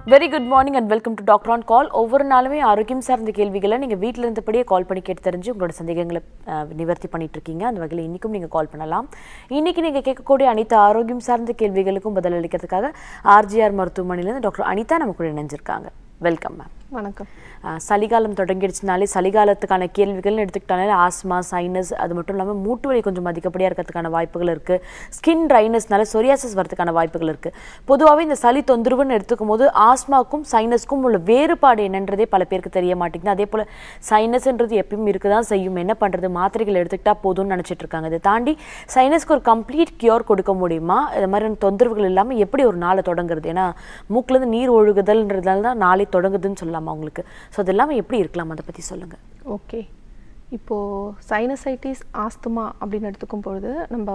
Very good morning and welcome to doctor on call ஒவ்வொரு நாளுமே ஆரோக்கியம் சார்ந்த கேள்விகளை நீங்கள் வீட்டில் இருந்தபடியே கால் பண்ணி கேட்டு தெரிஞ்சு உங்களோட சந்தேகங்களை அஹ், நிவர்த்தி பண்ணிட்டு இருக்கீங்க அந்த வகையில் இன்றைக்கும் நீங்கள் கால் பண்ணலாம் இன்னைக்கு நீங்கள் கேட்கக்கூடிய அனைத்து ஆரோக்கியம் சார்ந்த கேள்விகளுக்கும் பதிலளிக்கிறதுக்காக ஆர்ஜிஆர் மருத்துவமனையிலேருந்து டாக்டர் அனிதா நம்ம கூட இணைஞ்சிருக்காங்க வெல்கம் மேம் வணக்கம் அஹ், சளிகாலம் தொடங்கிடுச்சுனாலே சளிகாலத்துக்கான கேள்விகள்னு எடுத்துக்கிட்டாலே ஆஸ்மா சைனஸ் அது மட்டும் இல்லாமல் மூட்டு வலி கொஞ்சம் அதிகப்படியாக இருக்கிறதுக்கான வாய்ப்புகள் இருக்குது ஸ்கின் ட்ரைனஸ்னால சொரியாசிஸ் வரதுக்கான வாய்ப்புகள் இருக்குது பொதுவாகவே இந்த சளி தொந்தரவுன்னு எடுத்துக்கும் போது ஆஸ்மாக்கும் சைனஸ்க்கும் உள்ள வேறுபாடு என்னன்றதே பல பேருக்கு தெரிய மாட்டேங்குது அதே போல் சைனஸ்ன்றது எப்பயும் இருக்க தான் செய்யும் என்ன பண்ணுறது மாத்திரைகள் எடுத்துக்கிட்டா போதும்னு நினச்சிட்டு இருக்காங்க இதை தாண்டி சைனஸ்க்கு ஒரு கம்ப்ளீட் கியூர் கொடுக்க முடியுமா இது மாதிரி தொந்தரவுகள் இல்லாமல் எப்படி ஒரு நாளை தொடங்குறது ஏன்னா மூக்குலேருந்து நீர் ஒழுகுதல்ன்றதால தான் நாளை தொடங்குதுன்னு சொல்லலாமா உங்களுக்கு ஸோ அது எல்லாமே எப்படி இருக்கலாம் அதை பற்றி சொல்லுங்கள் ஓகே இப்போது சைனசைட்டிஸ் ஆஸ்துமா அப்படின்னு எடுத்துக்கும் பொழுது நம்ம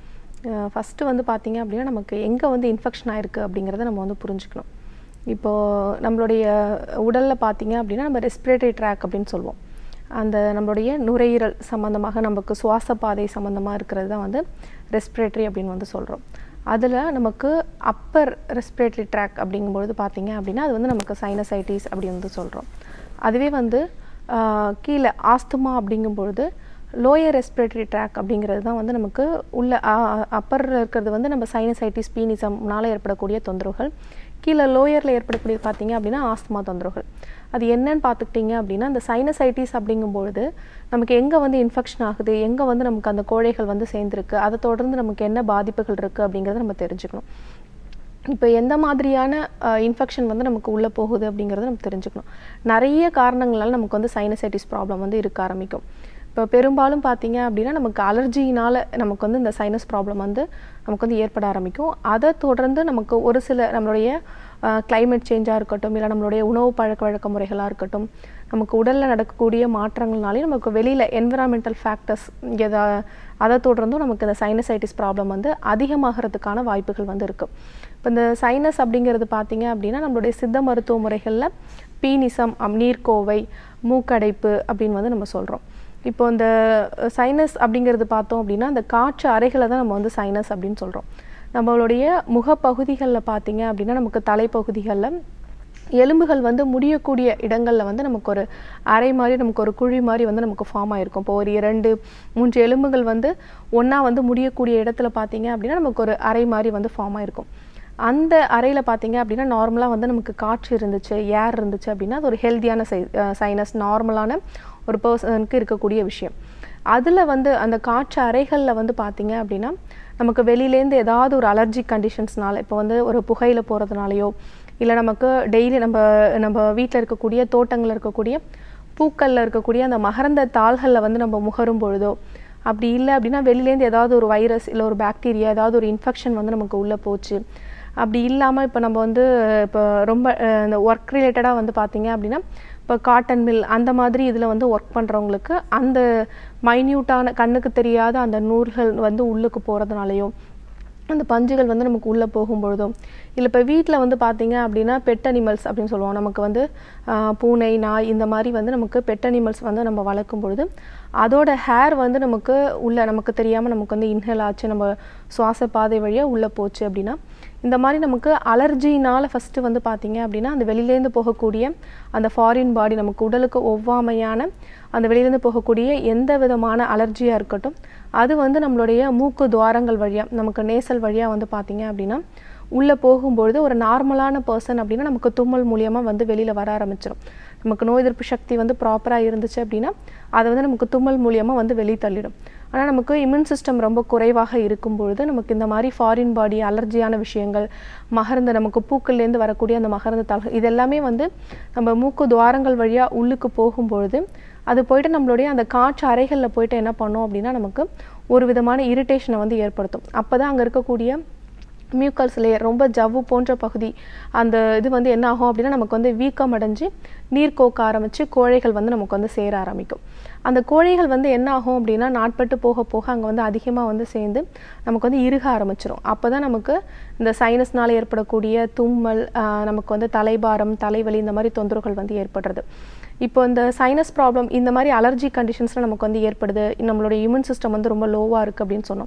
ஃபஸ்ட்டு வந்து பார்த்தீங்க அப்படின்னா நமக்கு எங்கே வந்து இன்ஃபெக்ஷன் ஆயிருக்கு அப்படிங்கிறத நம்ம வந்து புரிஞ்சுக்கணும் இப்போது நம்மளுடைய உடலில் பார்த்தீங்க அப்படின்னா நம்ம ரெஸ்பிரேட்டரி ட்ராக் அப்படின்னு சொல்லுவோம் அந்த நம்மளுடைய நுரையீரல் சம்மந்தமாக நமக்கு சுவாச பாதை சம்மந்தமாக இருக்கிறது தான் வந்து ரெஸ்பிரேட்டரி அப்படின்னு வந்து சொல்கிறோம் அதில் நமக்கு அப்பர் ரெஸ்பிரேட்டரி ட்ராக் அப்படிங்கும்பொழுது பார்த்தீங்க அப்படின்னா அது வந்து நமக்கு சைனசைட்டிஸ் அப்படின்னு வந்து சொல்கிறோம் அதுவே வந்து ஆஹ், கீழே ஆஸ்துமா அப்படிங்கும்பொழுது லோயர் ரெஸ்பிரேட்டரி ட்ராக் அப்படிங்கிறது தான் வந்து நமக்கு உள்ள அப்பர் இருக்கிறது வந்து நம்ம சைனசைட்டிஸ் பீனிசம்னால ஏற்படக்கூடிய தொந்தரவுகள் கீழே லோயரில் ஏற்படக்கூடிய பார்த்தீங்க அப்படின்னா ஆஸ்துமா தொந்தரவுகள் அது என்னன்னு பார்த்துக்கிட்டிங்க அப்படின்னா இந்த சைனசைட்டிஸ் அப்படிங்கும்பொழுது நமக்கு எங்கே வந்து இன்ஃபெக்ஷன் ஆகுது எங்கே வந்து நமக்கு அந்த கோழைகள் வந்து சேர்ந்துருக்கு அதை தொடர்ந்து நமக்கு என்ன பாதிப்புகள் இருக்குது அப்படிங்கிறத நம்ம தெரிஞ்சுக்கணும் இப்போ எந்த மாதிரியான இன்ஃபெக்ஷன் வந்து நமக்கு உள்ளே போகுது அப்படிங்கிறத நம்ம தெரிஞ்சுக்கணும் நிறைய காரணங்களால் நமக்கு வந்து சைனசைட்டிஸ் ப்ராப்ளம் வந்து இருக்க ஆரம்பிக்கும் இப்போ பெரும்பாலும் பார்த்தீங்க அப்படின்னா நமக்கு அலர்ஜினால நமக்கு வந்து இந்த சைனஸ் ப்ராப்ளம் வந்து நமக்கு வந்து ஏற்பட ஆரம்பிக்கும் அதை தொடர்ந்து நமக்கு ஒரு சில நம்மளுடைய கிளைமேட் சேஞ்சாக இருக்கட்டும் இல்லை நம்மளுடைய உணவு பழக்க வழக்க முறைகளாக இருக்கட்டும் நமக்கு உடலில் நடக்கக்கூடிய மாற்றங்கள்னாலே நமக்கு வெளியில் என்விரான்மெண்டல் ஃபேக்டர்ஸ் எதா அதை தொடர்ந்தும் நமக்கு இந்த சைனசைட்டிஸ் ப்ராப்ளம் வந்து அதிகமாகிறதுக்கான வாய்ப்புகள் வந்து இருக்குது இப்போ இந்த சைனஸ் அப்படிங்கிறது பார்த்தீங்க அப்படின்னா நம்மளுடைய சித்த மருத்துவ முறைகளில் பீனிசம் அம், நீர்க்கோவை மூக்கடைப்பு அப்படின்னு வந்து நம்ம சொல்கிறோம் இப்போ இந்த சைனஸ் அப்படிங்கிறது பார்த்தோம் அப்படின்னா அந்த காற்று அறைகளை தான் நம்ம வந்து சைனஸ் அப்படின்னு சொல்கிறோம் நம்மளுடைய முகப்பகுதிகளில் பார்த்தீங்க அப்படின்னா நமக்கு தலைப்பகுதிகளில் எலும்புகள் வந்து முடியக்கூடிய இடங்களில் வந்து நமக்கு ஒரு அறை மாதிரி நமக்கு ஒரு குழி மாதிரி வந்து நமக்கு ஃபார்ம் ஆயிருக்கும் இப்போ ஒரு இரண்டு மூன்று எலும்புகள் வந்து ஒன்றா வந்து முடியக்கூடிய இடத்துல பார்த்தீங்க அப்படின்னா நமக்கு ஒரு அறை மாதிரி வந்து ஃபார்ம் ஆயிருக்கும் அந்த அறையில் பார்த்தீங்க அப்படின்னா நார்மலாக வந்து நமக்கு காற்று இருந்துச்சு ஏர் இருந்துச்சு அப்படின்னா அது ஒரு ஹெல்த்தியான சை சைனஸ் நார்மலான ஒரு பர்சனுக்கு இருக்கக்கூடிய விஷயம் அதில் வந்து அந்த காற்று அறைகளில் வந்து பார்த்தீங்க அப்படின்னா நமக்கு வெளியிலேருந்து ஏதாவது ஒரு அலர்ஜிக் கண்டிஷன்ஸ்னால இப்போ வந்து ஒரு புகையில போகிறதுனாலையோ இல்லை நமக்கு டெய்லி நம்ம நம்ம வீட்டில் இருக்கக்கூடிய தோட்டங்களில் இருக்கக்கூடிய பூக்களில் இருக்கக்கூடிய அந்த மகரந்த தாள்களில் வந்து நம்ம முகரும் பொழுதோ அப்படி இல்லை அப்படின்னா வெளியிலேருந்து ஏதாவது ஒரு வைரஸ் இல்லை ஒரு பாக்டீரியா ஏதாவது ஒரு இன்ஃபெக்ஷன் வந்து நமக்கு உள்ளே போச்சு அப்படி இல்லாமல் இப்போ நம்ம வந்து இப்போ ரொம்ப அஹ், இந்த ஒர்க் ரிலேட்டடாக வந்து பார்த்தீங்க அப்படின்னா இப்போ காட்டன் மில் அந்த மாதிரி இதில் வந்து ஒர்க் பண்ணுறவங்களுக்கு அந்த மைன்யூட்டான கண்ணுக்கு தெரியாத அந்த நூல்கள் வந்து உள்ளுக்கு போகிறதுனாலையோ அந்த பஞ்சுகள் வந்து நமக்கு உள்ளே போகும்பொழுதும் இல்லை இப்போ வீட்டில் வந்து பார்த்தீங்க அப்படின்னா பெட் அனிமல்ஸ் அப்படின்னு சொல்லுவோம் நமக்கு வந்து ஆஹ், பூனை நாய் இந்த மாதிரி வந்து நமக்கு பெட் அனிமல்ஸ் வந்து நம்ம வளர்க்கும் பொழுது அதோட ஹேர் வந்து நமக்கு உள்ள நமக்கு தெரியாமல் நமக்கு வந்து இன்ஹேல் ஆச்சு நம்ம சுவாச பாதை வழியாக உள்ளே போச்சு அப்படின்னா இந்த மாதிரி நமக்கு அலர்ஜினால் ஃபஸ்ட்டு வந்து பார்த்தீங்க அப்படின்னா அந்த வெளியிலேருந்து போகக்கூடிய அந்த ஃபாரின் பாடி நமக்கு உடலுக்கு ஒவ்வாமையான அந்த வெளியிலேருந்து போகக்கூடிய எந்த விதமான அலர்ஜியாக இருக்கட்டும் அது வந்து நம்மளுடைய மூக்கு துவாரங்கள் வழியாக நமக்கு நேசல் வழியாக வந்து பார்த்தீங்க அப்படின்னா உள்ளே போகும்பொழுது ஒரு நார்மலான பர்சன் அப்படின்னா நமக்கு தும்மல் மூலியமாக வந்து வெளியில் வர ஆரம்பிச்சிடும் நமக்கு நோய் எதிர்ப்பு சக்தி வந்து ப்ராப்பராக இருந்துச்சு அப்படின்னா அதை வந்து நமக்கு தும்மல் மூலியமாக வந்து வெளியே தள்ளிடும் ஆனால் நமக்கு இம்யூன் சிஸ்டம் ரொம்ப குறைவாக இருக்கும் பொழுது நமக்கு இந்த மாதிரி ஃபாரின் பாடி அலர்ஜியான விஷயங்கள் மகரந்த நமக்கு பூக்கள்லேருந்து வரக்கூடிய அந்த மகரந்த தாள்கள் இது எல்லாமே வந்து நம்ம மூக்கு துவாரங்கள் வழியாக உள்ளுக்கு போகும்பொழுது அது போயிட்டு நம்மளுடைய அந்த காற்று அறைகளில் போயிட்டு என்ன பண்ணோம் அப்படின்னா நமக்கு ஒரு விதமான இரிட்டேஷனை வந்து ஏற்படுத்தும் அப்போ தான் அங்கே இருக்கக்கூடிய மியூக்கல்ஸ் லேயர் ரொம்ப ஜவ்வு போன்ற பகுதி அந்த இது வந்து என்ன ஆகும் அப்படின்னா நமக்கு வந்து வீக்கம் அடைஞ்சு நீர் கோக்க ஆரம்பித்து கோழைகள் வந்து நமக்கு வந்து சேர ஆரம்பிக்கும் அந்த கோழைகள் வந்து என்ன ஆகும் அப்படின்னா நாட்பட்டு போக போக அங்கே வந்து அதிகமாக வந்து சேர்ந்து நமக்கு வந்து இறுக ஆரம்பிச்சிரும் அப்போ தான் நமக்கு இந்த சைனஸ்னால் ஏற்படக்கூடிய தும்மல் ஆஹ் நமக்கு வந்து தலைபாரம் தலைவலி இந்த மாதிரி தொந்தரவுகள் வந்து ஏற்படுறது இப்போ இந்த சைனஸ் ப்ராப்ளம் இந்த மாதிரி அலர்ஜி கண்டிஷன்ஸ்லாம் நமக்கு வந்து ஏற்படுது நம்மளுடைய இம்யூன் சிஸ்டம் வந்து ரொம்ப லோவாக இருக்குது அப்படின்னு சொன்னோம்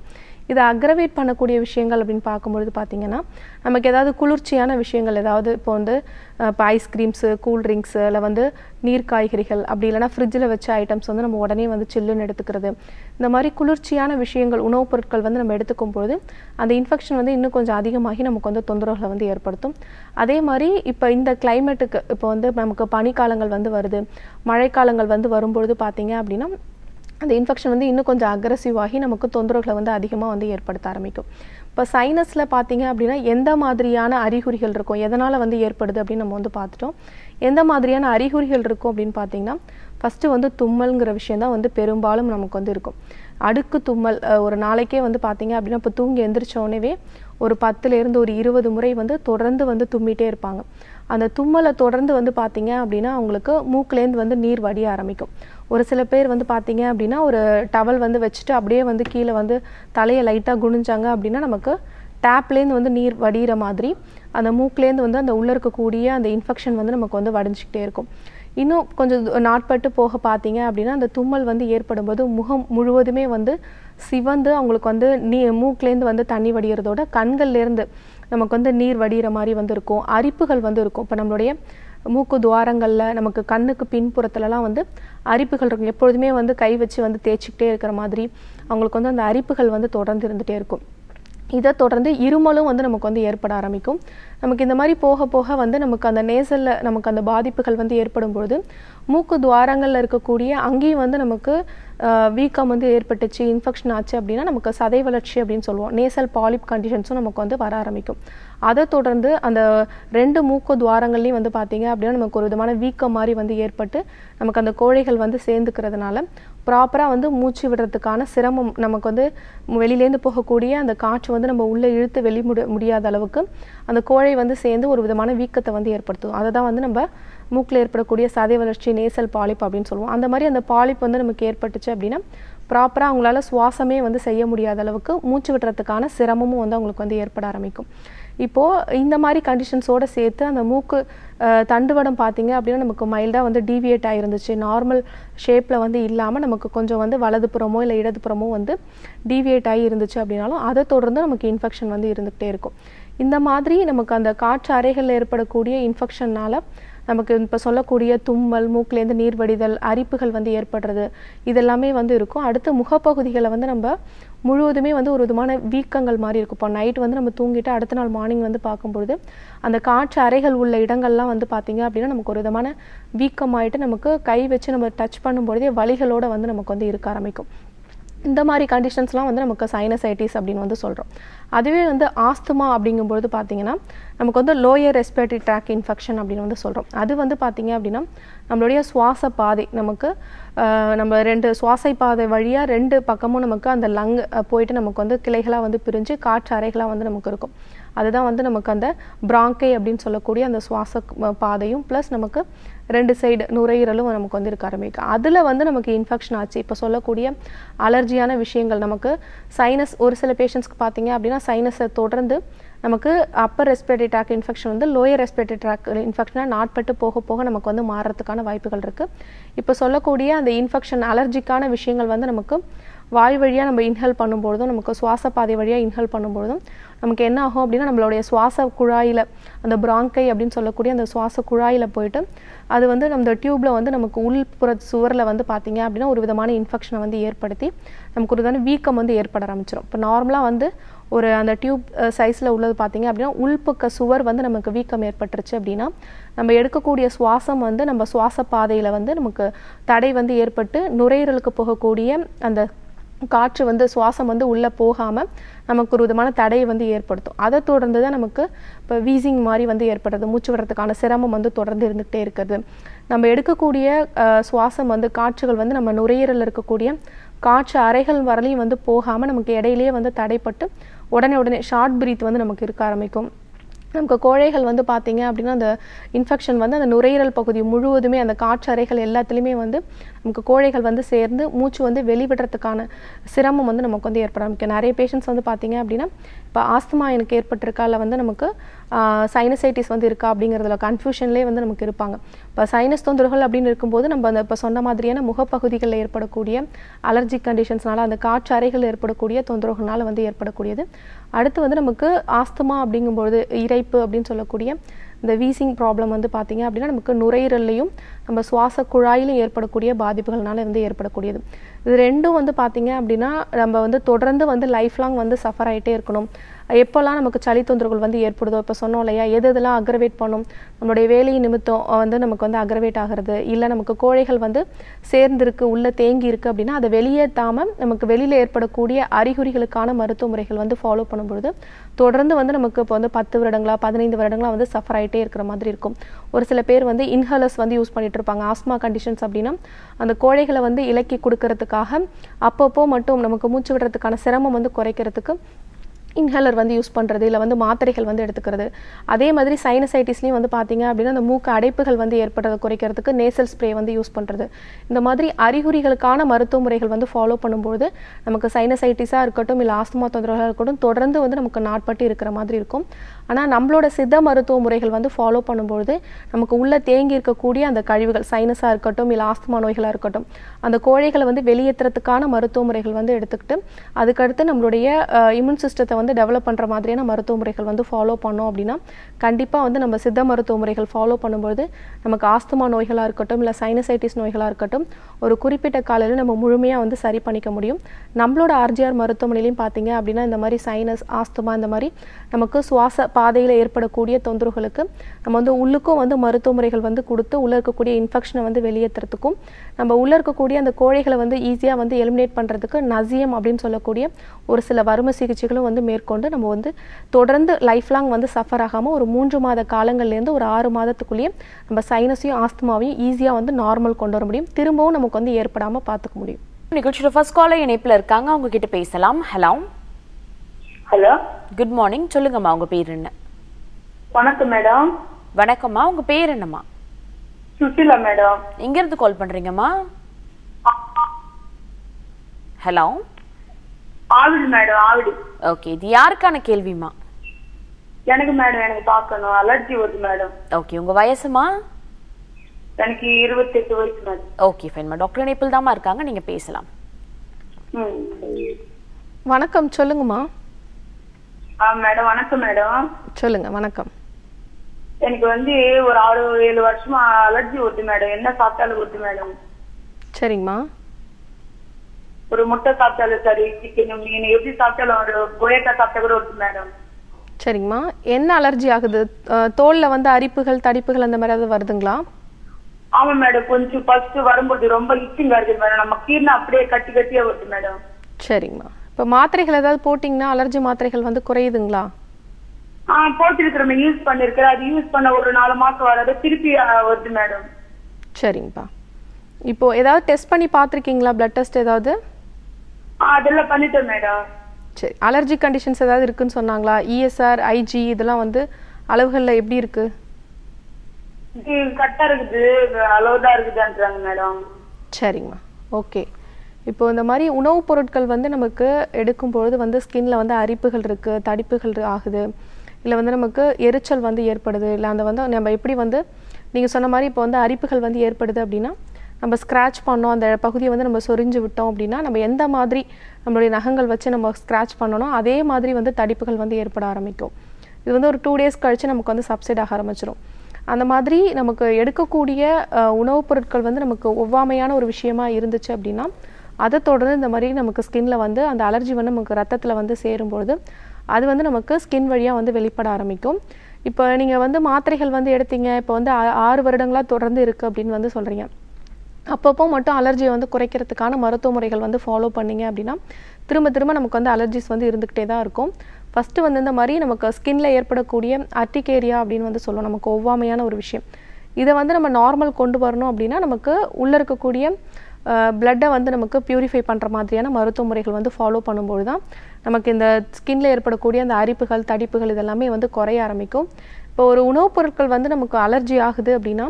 இதை அக்ரவேட் பண்ணக்கூடிய விஷயங்கள் அப்படின்னு பார்க்கும்பொழுது பார்த்தீங்கன்னா நமக்கு ஏதாவது குளிர்ச்சியான விஷயங்கள் ஏதாவது இப்போ வந்து அஹ், இப்போ ஐஸ்கிரீம்ஸு கூல் ட்ரிங்க்ஸு இல்லை வந்து நீர் காய்கறிகள் அப்படி இல்லைன்னா ஃப்ரிட்ஜில் வச்ச ஐட்டம்ஸ் வந்து நம்ம உடனே வந்து சில்லுன்னு எடுத்துக்கிறது இந்த மாதிரி குளிர்ச்சியான விஷயங்கள் உணவுப் பொருட்கள் வந்து நம்ம எடுத்துக்கும் பொழுது அந்த இன்ஃபெக்ஷன் வந்து இன்னும் கொஞ்சம் அதிகமாகி நமக்கு வந்து தொந்தரவுகளை வந்து ஏற்படுத்தும் அதே மாதிரி இப்போ இந்த கிளைமேட்டுக்கு இப்போ வந்து நமக்கு பனிக்காலங்கள் வந்து வருது மழைக்காலங்கள் வந்து வரும்பொழுது பார்த்தீங்க அப்படின்னா அந்த இன்ஃபெக்ஷன் வந்து இன்னும் கொஞ்சம் அக்ரஸிவ் ஆகி நமக்கு தொந்தரவுகளை வந்து அதிகமாக வந்து ஏற்படுத்த ஆரம்பிக்கும் இப்போ சைனஸில் பார்த்தீங்க அப்படின்னா எந்த மாதிரியான அறிகுறிகள் இருக்கும் எதனால் வந்து ஏற்படுது அப்படின்னு நம்ம வந்து பார்த்துட்டோம் எந்த மாதிரியான அறிகுறிகள் இருக்கும் அப்படின்னு பார்த்தீங்கன்னா ஃபஸ்ட்டு வந்து தும்மல்ங்கிற விஷயம் தான் வந்து பெரும்பாலும் நமக்கு வந்து இருக்கும் அடுக்கு தும்மல் அஹ், ஒரு நாளைக்கே வந்து பார்த்தீங்க அப்படின்னா இப்போ தூங்கி எந்திரிச்ச உடனேவே ஒரு பத்துலேருந்து ஒரு இருபது முறை வந்து தொடர்ந்து வந்து தும்மிட்டே இருப்பாங்க அந்த தும்மலை தொடர்ந்து வந்து பார்த்தீங்க அப்படின்னா அவங்களுக்கு மூக்குலேருந்து வந்து நீர் வடிய ஆரம்பிக்கும் ஒரு சில பேர் வந்து பார்த்தீங்க அப்படின்னா ஒரு டவல் வந்து வச்சுட்டு அப்படியே வந்து கீழே வந்து தலையை லைட்டாக குனிஞ்சாங்க அப்படின்னா நமக்கு டேப்லேருந்து வந்து நீர் வடிகிற மாதிரி அந்த மூக்குலேருந்து வந்து அந்த உள்ளே இருக்கக்கூடிய அந்த இன்ஃபெக்ஷன் வந்து நமக்கு வந்து வடிஞ்சிக்கிட்டே இருக்கும் இன்னும் கொஞ்சம் து- நாட்பட்டு போக பார்த்தீங்க அப்படின்னா அந்த தும்மல் வந்து ஏற்படும்போது முகம் முழுவதுமே வந்து சிவந்து அவங்களுக்கு வந்து நீ மூக்குலேருந்து வந்து தண்ணி வடிகிறதோட கண்கள்லேருந்து நமக்கு வந்து நீர் வடிகிற மாதிரி வந்து இருக்கும் அரிப்புகள் வந்து இருக்கும் இப்போ நம்மளுடைய மூக்கு துவாரங்களில் நமக்கு கண்ணுக்கு பின்புறத்துலலாம் வந்து அரிப்புகள் இருக்கும் எப்பொழுதுமே வந்து கை வச்சு வந்து தேய்ச்சிக்கிட்டே இருக்கிற மாதிரி அவங்களுக்கு வந்து அந்த அரிப்புகள் வந்து தொடர்ந்து இருந்துகிட்டே இருக்கும் இதை தொடர்ந்து இருமலும் வந்து நமக்கு வந்து ஏற்பட ஆரம்பிக்கும் நமக்கு இந்த மாதிரி போக போக வந்து நமக்கு அந்த நேசல்ல நமக்கு அந்த பாதிப்புகள் வந்து ஏற்படும் பொழுது மூக்கு துவாரங்களில் இருக்கக்கூடிய அங்கேயும் வந்து நமக்கு ஆஹ், வீக்கம் வந்து ஏற்பட்டுச்சு இன்ஃபெக்ஷன் ஆச்சு அப்படின்னா நமக்கு சதை வளர்ச்சி அப்படின்னு சொல்லுவோம் நேசல் பாலிப் கண்டிஷன்ஸும் நமக்கு வந்து வர ஆரம்பிக்கும் அதை தொடர்ந்து அந்த ரெண்டு மூக்கு துவாரங்கள்லையும் வந்து பார்த்தீங்க அப்படின்னா நமக்கு ஒரு விதமான வீக்கம் மாதிரி வந்து ஏற்பட்டு நமக்கு அந்த கோழைகள் வந்து சேர்ந்துக்கிறதுனால ப்ராப்பராக வந்து மூச்சு விடுறதுக்கான சிரமம் நமக்கு வந்து வெளியிலேருந்து போகக்கூடிய அந்த காற்று வந்து நம்ம உள்ளே இழுத்து வெளி முடி முடியாத அளவுக்கு அந்த கோழை வந்து சேர்ந்து ஒரு விதமான வீக்கத்தை வந்து ஏற்படுத்தும் அதை தான் வந்து நம்ம மூக்கில் ஏற்படக்கூடிய சதை வளர்ச்சி நேசல் பாலிப் அப்படின்னு சொல்லுவோம் அந்த மாதிரி அந்த பாலிப் வந்து நமக்கு ஏற்பட்டுச்சு அப்படின்னா ப்ராப்பராக அவங்களால சுவாசமே வந்து செய்ய முடியாத அளவுக்கு மூச்சு விடுறதுக்கான சிரமமும் வந்து அவங்களுக்கு வந்து ஏற்பட ஆரம்பிக்கும் இப்போது இந்த மாதிரி கண்டிஷன்ஸோடு சேர்த்து அந்த மூக்கு அஹ், தண்டுவடம் பார்த்தீங்க அப்படின்னா நமக்கு மைல்டாக வந்து டீவியேட் ஆகிருந்துச்சு நார்மல் ஷேப்பில் வந்து இல்லாமல் நமக்கு கொஞ்சம் வந்து வலதுபுறமோ இல்லை இடதுபுறமோ வந்து டீவியேட் ஆகி இருந்துச்சு அப்படின்னாலும் அதை தொடர்ந்து நமக்கு இன்ஃபெக்ஷன் வந்து இருந்துகிட்டே இருக்கும் இந்த மாதிரி நமக்கு அந்த காற்று அறைகளில் ஏற்படக்கூடிய இன்ஃபெக்ஷன்னால நமக்கு இப்போ சொல்லக்கூடிய தும்மல் மூக்குலேருந்து நீர் வடிதல் அரிப்புகள் வந்து ஏற்படுறது இதெல்லாமே வந்து இருக்கும் அடுத்து முகப்பகுதிகளை வந்து நம்ம முழுவதுமே வந்து ஒரு விதமான வீக்கங்கள் மாதிரி இருக்கும் இப்போ நைட் வந்து நம்ம தூங்கிட்டு அடுத்த நாள் மார்னிங் வந்து பார்க்கும்பொழுது அந்த காற்று அறைகள் உள்ள இடங்கள்லாம் வந்து பார்த்தீங்க அப்படின்னா நமக்கு ஒரு விதமான வீக்கமாயிட்டு நமக்கு கை வச்சு நம்ம டச் பண்ணும்பொழுதே வலிகளோட வந்து நமக்கு வந்து இருக்க ஆரம்பிக்கும் இந்த மாதிரி கண்டிஷன்ஸ்லாம் வந்து நமக்கு சைனசைட்டிஸ் அப்படின்னு வந்து சொல்கிறோம் அதுவே வந்து ஆஸ்துமா அப்படிங்கும்பொழுது பார்த்தீங்கன்னா நமக்கு வந்து லோயர் ரெஸ்பிரேட்டரி ட்ராக் இன்ஃபெக்ஷன் அப்படின்னு வந்து சொல்கிறோம் அது வந்து பார்த்தீங்க அப்படின்னா நம்மளுடைய சுவாச பாதை நமக்கு ஆஹ், நம்ம ரெண்டு சுவாசை பாதை வழியாக ரெண்டு பக்கமும் நமக்கு அந்த லங் போயிட்டு நமக்கு வந்து கிளைகளாக வந்து பிரிஞ்சு காற்று அறைகளாக வந்து நமக்கு இருக்கும் அதுதான் வந்து நமக்கு அந்த பிராங்கை அப்படின்னு சொல்லக்கூடிய அந்த சுவாச க- பாதையும் ப்ளஸ் நமக்கு ரெண்டு சைடு நுரையீரலும் நமக்கு வந்து இருக்க ஆரம்பிக்கும் அதில் வந்து நமக்கு இன்ஃபெக்ஷன் ஆச்சு இப்போ சொல்லக்கூடிய அலர்ஜியான விஷயங்கள் நமக்கு சைனஸ் ஒரு சில பேஷண்ட்ஸ்க்கு பார்த்தீங்க அப்படின்னா சைனஸை தொடர்ந்து நமக்கு அப்பர் ரெஸ்பிரேட்டரி ட்ராக் இன்ஃபெக்ஷன் வந்து லோயர் ரெஸ்பிரேட்டரி ட்ராக் இன்ஃபெக்ஷனாக நாட்பட்டு போக போக நமக்கு வந்து மாறுறதுக்கான வாய்ப்புகள் இருக்குது இப்போ சொல்லக்கூடிய அந்த இன்ஃபெக்ஷன் அலர்ஜிக்கான விஷயங்கள் வந்து நமக்கு வாய் வழியாக நம்ம இன்ஹேல் பண்ணும்பொழுதும் நமக்கு சுவாச பாதை வழியாக இன்ஹேல் பண்ணும்பொழுதும் நமக்கு என்ன ஆகும் அப்படின்னா நம்மளுடைய சுவாச குழாயில் அந்த பிராங்கை அப்படின்னு சொல்லக்கூடிய அந்த சுவாச குழாயில் போயிட்டு அது வந்து நம்ம டியூப்பில் வந்து நமக்கு உள்புற சுவரில் வந்து பார்த்தீங்க அப்படின்னா ஒரு விதமான இன்ஃபெக்ஷனை வந்து ஏற்படுத்தி நமக்கு ஒரு விதமான வீக்கம் வந்து ஏற்பட ஆரம்பிச்சிடும் இப்போ நார்மலாக வந்து ஒரு அந்த டியூப் சைஸில் உள்ளது பார்த்தீங்க அப்படின்னா உள்பக்க சுவர் வந்து நமக்கு வீக்கம் ஏற்பட்டுருச்சு அப்படின்னா நம்ம எடுக்கக்கூடிய சுவாசம் வந்து நம்ம சுவாச பாதையில் வந்து நமக்கு தடை வந்து ஏற்பட்டு நுரையீரலுக்கு போகக்கூடிய அந்த காற்று வந்து சுவாசம் வந்து உள்ளே போகாமல் நமக்கு ஒரு விதமான தடையை வந்து ஏற்படுத்தும் அதை தொடர்ந்து தான் நமக்கு இப்போ வீசிங் மாதிரி வந்து ஏற்படுறது மூச்சு விடுறதுக்கான சிரமம் வந்து தொடர்ந்து இருந்துகிட்டே இருக்கிறது நம்ம எடுக்கக்கூடிய அஹ், சுவாசம் வந்து காற்றுகள் வந்து நம்ம நுரையீரலில் இருக்கக்கூடிய காற்று அறைகள் வரலையும் வந்து போகாமல் நமக்கு இடையிலேயே வந்து தடைப்பட்டு உடனே உடனே ஷார்ட் பிரீத் வந்து நமக்கு இருக்க ஆரம்பிக்கும் நமக்கு கோழைகள் வந்து பார்த்தீங்க அப்படின்னா அந்த இன்ஃபெக்ஷன் வந்து அந்த நுரையீரல் பகுதி முழுவதுமே அந்த காற்று அறைகள் எல்லாத்துலேயுமே வந்து நமக்கு கோழைகள் வந்து சேர்ந்து மூச்சு வந்து வெளிவிடுறதுக்கான சிரமம் வந்து நமக்கு வந்து ஏற்பட ஆரம்பிக்கும் நிறைய பேஷண்ட்ஸ் வந்து பார்த்தீங்க அப்படின்னா இப்போ ஆஸ்துமா எனக்கு ஏற்பட்டிருக்கா இல்லை வந்து நமக்கு சைனசைட்டிஸ் வந்து இருக்கா அப்படிங்கிறதுல கன்ஃபியூஷன்லேயே வந்து நமக்கு இருப்பாங்க இப்போ சைனஸ் தொந்தரவுகள் அப்படின்னு இருக்கும்போது நம்ம அந்த இப்போ சொன்ன மாதிரியான முகப்பகுதிகளில் ஏற்படக்கூடிய அலர்ஜிக் கண்டிஷன்ஸ்னால அந்த காற்று அறைகள் ஏற்படக்கூடிய தொந்தரவுகள்னால வந்து ஏற்படக்கூடியது அடுத்து வந்து நமக்கு ஆஸ்துமா அப்படிங்கும்பொழுது இரைப்பு அப்படின்னு சொல்லக்கூடிய இந்த வீசிங் ப்ராப்ளம் வந்து பார்த்தீங்க அப்படின்னா நமக்கு நுரையீரல்லையும் நம்ம சுவாச குழாயிலும் ஏற்படக்கூடிய பாதிப்புகள்னால வந்து ஏற்படக்கூடியது இது ரெண்டும் வந்து பார்த்தீங்க அப்படின்னா நம்ம வந்து தொடர்ந்து வந்து லைஃப் லாங் வந்து சஃபர் ஆகிட்டே இருக்கணும் எப்போல்லாம் நமக்கு சளி தொந்தரவுகள் வந்து ஏற்படுதோ இப்போ சொன்னோம் இல்லையா எது எதெல்லாம் அக்ரவேட் பண்ணும் நம்மளுடைய வேலையின் நிமித்தம் வந்து நமக்கு வந்து அக்ரவேட் ஆகிறது இல்லை நமக்கு கோழைகள் வந்து சேர்ந்திருக்கு உள்ள தேங்கி இருக்கு அப்படின்னா அதை வெளியேற்றாமல் நமக்கு வெளியில் ஏற்படக்கூடிய அறிகுறிகளுக்கான மருத்துவ முறைகள் வந்து ஃபாலோ பண்ணும்பொழுது தொடர்ந்து வந்து நமக்கு இப்போ வந்து பத்து வருடங்களா பதினைந்து வருடங்களா வந்து சஃபர் ஆகிட்டே இருக்கிற மாதிரி இருக்கும் ஒரு சில பேர் வந்து இன்ஹலர்ஸ் வந்து யூஸ் பண்ணிட்டு இருப்பாங்க ஆஸ்மா கண்டிஷன்ஸ் அப்படின்னா அந்த கோழைகளை வந்து இலக்கி கொடுக்கறதுக்காக அப்பப்போ மட்டும் நமக்கு மூச்சு விடுறதுக்கான சிரமம் வந்து குறைக்கிறதுக்கு இன்ஹேலர் வந்து யூஸ் பண்ணுறது இல்லை வந்து மாத்திரைகள் வந்து எடுத்துக்கிறது அதே மாதிரி சைனசைட்டிஸ்லையும் வந்து பார்த்தீங்க அப்படின்னா அந்த மூக்கு அடைப்புகள் வந்து ஏற்படுறதை குறைக்கிறதுக்கு நேசல் ஸ்ப்ரே வந்து யூஸ் பண்ணுறது இந்த மாதிரி அறிகுறிகளுக்கான மருத்துவ முறைகள் வந்து ஃபாலோ பண்ணும்போது நமக்கு சைனசைட்டிஸாக இருக்கட்டும் இல்லை ஆஸ்துமா தொந்தரவுகளாக இருக்கட்டும் தொடர்ந்து வந்து நமக்கு நாட்பட்டு இருக்கிற மாதிரி இருக்கும் ஆனால் நம்மளோட சித்த மருத்துவ முறைகள் வந்து ஃபாலோ பண்ணும்பொழுது நமக்கு உள்ள தேங்கி இருக்கக்கூடிய அந்த கழிவுகள் சைனஸாக இருக்கட்டும் இல்லை ஆஸ்துமா நோய்களாக இருக்கட்டும் அந்த கோழைகளை வந்து வெளியேற்றுறதுக்கான மருத்துவ முறைகள் வந்து எடுத்துக்கிட்டு அதுக்கடுத்து நம்மளுடைய இம்யூன் சிஸ்டத்தை வந்து டெவலப் பண்ணுற மாதிரியான மருத்துவ முறைகள் வந்து ஃபாலோ பண்ணோம் அப்படின்னா கண்டிப்பாக வந்து நம்ம சித்த மருத்துவ முறைகள் ஃபாலோ பண்ணும்பொழுது நமக்கு ஆஸ்துமா நோய்களாக இருக்கட்டும் இல்லை சைனசைட்டிஸ் நோய்களாக இருக்கட்டும் ஒரு குறிப்பிட்ட காலையில் நம்ம முழுமையாக வந்து சரி பண்ணிக்க முடியும் நம்மளோட ஆர்ஜிஆர் மருத்துவமனையிலையும் பார்த்தீங்க அப்படின்னா இந்த மாதிரி சைனஸ் ஆஸ்துமா இந்த மாதிரி நமக்கு சுவாச பாதையில் ஏற்படக்கூடிய தொந்தரவுகளுக்கு நம்ம வந்து உள்ளுக்கும் வந்து மருத்துவ முறைகள் வந்து கொடுத்து உள்ளே இருக்கக்கூடிய இன்ஃபெக்ஷனை வந்து வெளியேற்றுறதுக்கும் நம்ம உள்ளே இருக்கக்கூடிய அந்த கோழைகளை வந்து ஈஸியாக வந்து எலிமினேட் பண்ணுறதுக்கு நசியம் அப்படின்னு சொல்லக்கூடிய ஒரு சில வறுமை சிகிச்சைகளும் வந்து மேற்கொண்டு நம்ம வந்து தொடர்ந்து லைஃப் லாங் வந்து சஃபர் ஆகாமல் ஒரு மூன்று மாத காலங்கள்லேருந்து ஒரு ஆறு மாதத்துக்குள்ளேயே நம்ம சைனஸையும் ஆஸ்துமாவையும் ஈஸியாக வந்து நார்மல் கொண்டு வர முடியும் திரும்பவும் நமக்கு வந்து ஏற்படாமல் பார்த்துக்க முடியும் நிகழ்ச்சியோட ஃபர்ஸ்ட் காலர் இணைப்புல இருக்காங்க அவங்க கிட்ட பேசலாம் ஹலோ ஹலோ குட் மார்னிங் சொல்லுங்கம்மா உங்க பேர் என்ன வணக்கம் மேடம் வணக்கம்மா உங்க பேர் என்னம்மா சுசிலா மேடம் எங்க இருந்து கால் பண்றீங்கம்மா hello Avadi madam Avadi okay இது யாருக்கான கேள்விமா எனக்கு மேடம் எனக்கு பார்க்கணும் அலர்ஜி வருது மேடம் ஓகே உங்க வயசுமா எனக்கு இருபத்தெட்டு வயசு மேடம் ஓகே ஃபைன்மா டாக்டர் இணைப்பில் தாம்மா இருக்காங்க நீங்க பேசலாம் ம் வணக்கம் சொல்லுங்கம்மா ஆ மேடம் வணக்கம் மேடம் சொல்லுங்க வணக்கம் எனக்கு வந்து ஒரு ஆறு ஏழு வருஷமா அலர்ஜி வருது மேடம் என்ன சாப்பிட்டாலும் வருது மேடம் சரிங்கம்மா ஒரு முட்டை சாப்பிட்டாலும் சரி சிக்கன் மீன் எப்படி சாப்பிட்டாலும் ஒரு கொயக்காய் சாப்பிட்டா கூட வருது மேடம் சரிங்கம்மா என்ன அலர்ஜி ஆகுது அஹ், தோல்ல வந்து அரிப்புகள் தடிப்புகள் அந்த மாதிரி ஏதாவது வருதுங்களா ஆமா மேடம் கொஞ்சம் ஃபர்ஸ்ட் வரும்போது ரொம்ப இச்சிங்கா இருக்குது மேடம் நம்ம கீழே அப்படியே கட்டி கட்டியா வருது மேடம் சரிங்கம்மா இப்போ மாத்திரைகள் ஏதாவது போட்டிங்கன்னா அலர்ஜி மாத்திரைகள் வந்து குறையுதுங்களா ஆ போட்டிருக்கிறோம் யூஸ் பண்ணிருக்கிறேன் அது யூஸ் பண்ண ஒரு நாலு மாசம் வராது திருப்பி ஆ, வருது மேடம் சரிங்கப்பா இப்போ ஏதாவது டெஸ்ட் பண்ணி பார்த்துருக்கீங்களா பிளட் டெஸ்ட் ஏதாவது ஆ அதெல்லாம் பண்ணிட்டேன் மேடம் சரி அலர்ஜி கண்டிஷன்ஸ் ஏதாவது இருக்குன்னு சொன்னாங்களா இஎஸ்ஆர் ஐஜி இதெல்லாம் வந்து அளவுகளில் எப்படி இருக்கு இது கரெக்டா இருக்குது அளவுதான் இருக்குதுன்றாங்க மேடம் சரிங்கம்மா ஓகே இப்போ இந்த மாதிரி உணவுப் பொருட்கள் வந்து நமக்கு எடுக்கும் பொழுது வந்து ஸ்கின்ல வந்து அரிப்புகள் இருக்கு தடிப்புகள் இரு- ஆகுது இல்லை வந்து நமக்கு எரிச்சல் வந்து ஏற்படுது இல்லை அந்த வந்து நம்ம எப்படி வந்து நீங்கள் சொன்ன மாதிரி இப்போ வந்து அரிப்புகள் வந்து ஏற்படுது அப்படின்னா நம்ம ஸ்க்ராட்ச் பண்ணோம் அந்த பகுதியை வந்து நம்ம சொரிஞ்சு விட்டோம் அப்படின்னா நம்ம எந்த மாதிரி நம்மளுடைய நகங்கள் வச்சு நம்ம ஸ்க்ராட்ச் பண்ணணும் அதே மாதிரி வந்து தடிப்புகள் வந்து ஏற்பட ஆரம்பிக்கும் இது வந்து ஒரு டூ டேஸ் கழிச்சு நமக்கு வந்து சப்சைட் ஆக ஆரம்பிச்சிடும் அந்த மாதிரி நமக்கு எடுக்கக்கூடிய அஹ், உணவுப் பொருட்கள் வந்து நமக்கு ஒவ்வாமையான ஒரு விஷயமா இருந்துச்சு அப்படின்னா அதை தொடர்ந்து இந்த மாதிரி நமக்கு ஸ்கின்ல வந்து அந்த அலர்ஜி வந்து நமக்கு ரத்தத்தில் வந்து சேரும்பொழுது அது வந்து நமக்கு ஸ்கின் வழியாக வந்து வெளிப்பட ஆரம்பிக்கும் இப்போ நீங்கள் வந்து மாத்திரைகள் வந்து எடுத்தீங்க இப்போ வந்து ஆ- ஆறு வருடங்களா தொடர்ந்து இருக்குது அப்படின்னு வந்து சொல்கிறீங்க அப்பப்போ மட்டும் அலர்ஜியை வந்து குறைக்கிறதுக்கான மருத்துவ முறைகள் வந்து ஃபாலோ பண்ணீங்க அப்படின்னா திரும்ப திரும்ப நமக்கு வந்து அலர்ஜிஸ் வந்து இருந்துக்கிட்டே தான் இருக்கும் ஃபஸ்ட்டு வந்து இந்த மாதிரி நமக்கு ஸ்கின்ல ஏற்படக்கூடிய அர்டிகேரியா அப்படின்னு வந்து சொல்லுவோம் நமக்கு ஒவ்வாமையான ஒரு விஷயம் இதை வந்து நம்ம நார்மல் கொண்டு வரணும் அப்படின்னா நமக்கு உள்ளே இருக்கக்கூடிய பிளட்டை வந்து நமக்கு பியூரிஃபை பண்ணுற மாதிரியான மருத்துவ முறைகள் வந்து ஃபாலோ பண்ணும்போது தான் நமக்கு இந்த ஸ்கின்ல ஏற்படக்கூடிய அந்த அரிப்புகள் தடிப்புகள் இதெல்லாமே வந்து குறைய ஆரம்பிக்கும் இப்போ ஒரு உணவுப் பொருட்கள் வந்து நமக்கு அலர்ஜி ஆகுது அப்படின்னா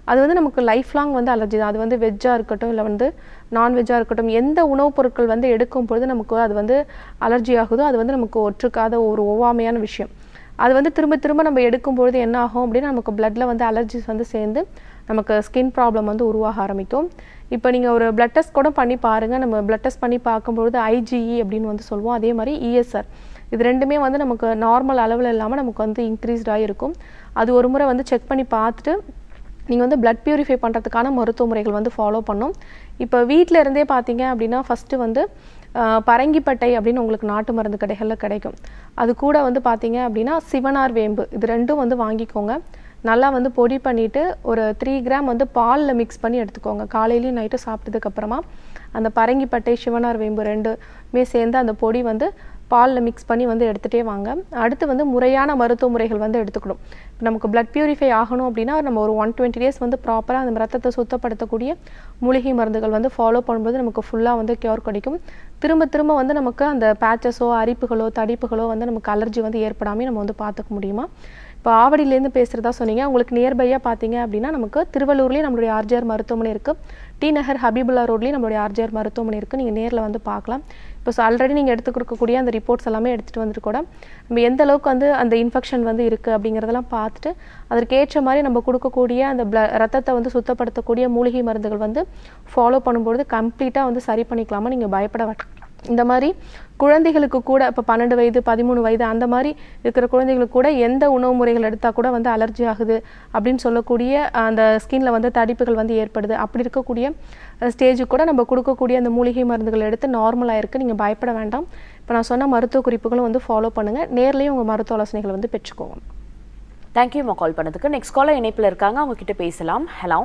அது வந்து நமக்கு லைஃப் லாங் வந்து அலர்ஜி தான் அது வந்து வெஜ்ஜாக இருக்கட்டும் இல்லை வந்து நான்வெஜ்ஜாக இருக்கட்டும் எந்த உணவுப் பொருட்கள் வந்து எடுக்கும் பொழுது நமக்கு அது வந்து அலர்ஜி ஆகுதோ அது வந்து நமக்கு ஒற்றுக்காத ஒரு ஒவ்வாமையான விஷயம் அது வந்து திரும்ப திரும்ப நம்ம எடுக்கும் பொழுது என்ன ஆகும் அப்படின்னா நமக்கு பிளட்ல வந்து அலர்ஜிஸ் வந்து சேர்ந்து நமக்கு ஸ்கின் ப்ராப்ளம் வந்து உருவாக ஆரம்பிக்கும் இப்போ நீங்கள் ஒரு பிளட் டெஸ்ட் கூட பண்ணி பாருங்கள் நம்ம பிளட் டெஸ்ட் பண்ணி பார்க்கும்பொழுது ஐஜிஇ அப்படின்னு வந்து சொல்லுவோம் அதே மாதிரி இஎஸ்ஆர் இது ரெண்டுமே வந்து நமக்கு நார்மல் அளவில் இல்லாமல் நமக்கு வந்து இன்க்ரீஸ்டாக இருக்கும் அது ஒரு முறை வந்து செக் பண்ணி பார்த்துட்டு நீங்கள் வந்து பிளட் பியூரிஃபை பண்ணுறதுக்கான மருத்துவ முறைகள் வந்து ஃபாலோ பண்ணும் இப்போ வீட்டில் இருந்தே பார்த்தீங்க அப்படின்னா ஃபஸ்ட்டு வந்து ஆஹ், பரங்கிப்பட்டை அப்படின்னு உங்களுக்கு நாட்டு மருந்து கடைகளில் கிடைக்கும் அது கூட வந்து பார்த்தீங்க அப்படின்னா சிவனார் வேம்பு இது ரெண்டும் வந்து வாங்கிக்கோங்க நல்லா வந்து பொடி பண்ணிவிட்டு ஒரு த்ரீ கிராம் வந்து பாலில் மிக்ஸ் பண்ணி எடுத்துக்கோங்க காலையிலையும் நைட்டு சாப்பிட்டதுக்கப்புறமா அந்த பரங்கிப்பட்டை சிவனார் வேம்பு ரெண்டுமே சேர்ந்து அந்த பொடி வந்து பாலில் மிக்ஸ் பண்ணி வந்து எடுத்துகிட்டே வாங்க அடுத்து வந்து முறையான மருத்துவ முறைகள் வந்து எடுத்துக்கணும் இப்போ நமக்கு பிளட் பியூரிஃபை ஆகணும் அப்படின்னா நம்ம ஒரு ஒன் டுவெண்ட்டி டேஸ் வந்து ப்ராப்பராக அந்த ரத்தத்தை சுத்தப்படுத்தக்கூடிய மூலிகை மருந்துகள் வந்து ஃபாலோ பண்ணும்போது நமக்கு ஃபுல்லாக வந்து க்யூர் கிடைக்கும் திரும்ப திரும்ப வந்து நமக்கு அந்த பேச்சஸோ அரிப்புகளோ தடிப்புகளோ வந்து நமக்கு அலர்ஜி வந்து ஏற்படாமல் நம்ம வந்து பார்த்துக்க முடியுமா இப்போ ஆவடியிலேருந்து பேசுகிறதா சொன்னீங்க உங்களுக்கு நியர்பையாக பார்த்தீங்க அப்படின்னா நமக்கு திருவள்ளூர்லேயும் நம்மளுடைய ஆர்ஜிஆர் மருத்துவமனை இருக்குது டி நகர் ஹபீபுல்லா ரோட்லேயும் நம்மளுடைய ஆர்ஜிஆர் மருத்துவமனை இருக்குது நீங்கள் நேரில் வந்து பார்க்கலாம் இப்போ ஆல்ரெடி நீங்கள் எடுத்து கொடுக்கக்கூடிய அந்த ரிப்போர்ட்ஸ் எல்லாமே எடுத்துகிட்டு வந்துட்டு கூட நம்ம எந்த அளவுக்கு வந்து அந்த இன்ஃபெக்ஷன் வந்து இருக்குது அப்படிங்கிறதெல்லாம் பார்த்துட்டு அதற்கேற்ற மாதிரி நம்ம கொடுக்கக்கூடிய அந்த பிள ரத்தத்தை வந்து சுத்தப்படுத்தக்கூடிய மூலிகை மருந்துகள் வந்து ஃபாலோ பண்ணும்பொழுது கம்ப்ளீட்டாக வந்து சரி பண்ணிக்கலாமா நீங்கள் பயப்பட வேண்டாம் இந்த மாதிரி குழந்தைகளுக்கு கூட இப்போ பன்னெண்டு வயது பதிமூணு வயது அந்த மாதிரி இருக்கிற குழந்தைகளுக்கு கூட எந்த உணவு முறைகள் எடுத்தால் கூட வந்து அலர்ஜி ஆகுது அப்படின்னு சொல்லக்கூடிய அந்த ஸ்கின்ல வந்து தடிப்புகள் வந்து ஏற்படுது அப்படி இருக்கக்கூடிய ஸ்டேஜுக்கு கூட நம்ம கொடுக்கக்கூடிய அந்த மூலிகை மருந்துகள் எடுத்து நார்மலாக இருக்குது நீங்கள் பயப்பட வேண்டாம் இப்போ நான் சொன்ன மருத்துவ குறிப்புகளும் வந்து ஃபாலோ பண்ணுங்கள் நேர்லேயும் உங்கள் மருத்துவ ஆலோசனைகளை வந்து பெற்றுக்கோங்க தேங்க்யூம்மா கால் பண்ணதுக்கு நெக்ஸ்ட் காலர் இணைப்பில் இருக்காங்க அவங்க கிட்ட பேசலாம் ஹலோ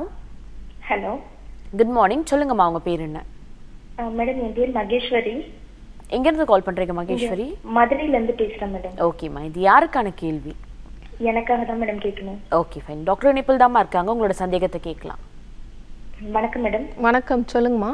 ஹலோ குட் மார்னிங் சொல்லுங்கம்மா உங்க பேர் என்ன மேடம் என் பேர் மகேஸ்வரி எங்கேருந்து கால் பண்றீங்க மகேஸ்வரி மதுரையில இருந்து பேசுறேன் மேடம் ஓகேம்மா இது யாருக்கான கேள்வி எனக்காக தான் மேடம் கேட்கணும் ஓகே ஃபைன் டாக்டர் இணைப்பில் தாம்மா இருக்காங்க உங்களோட சந்தேகத்தை கேட்கலாம் வணக்கம் மேடம் வணக்கம் சொல்லுங்கம்மா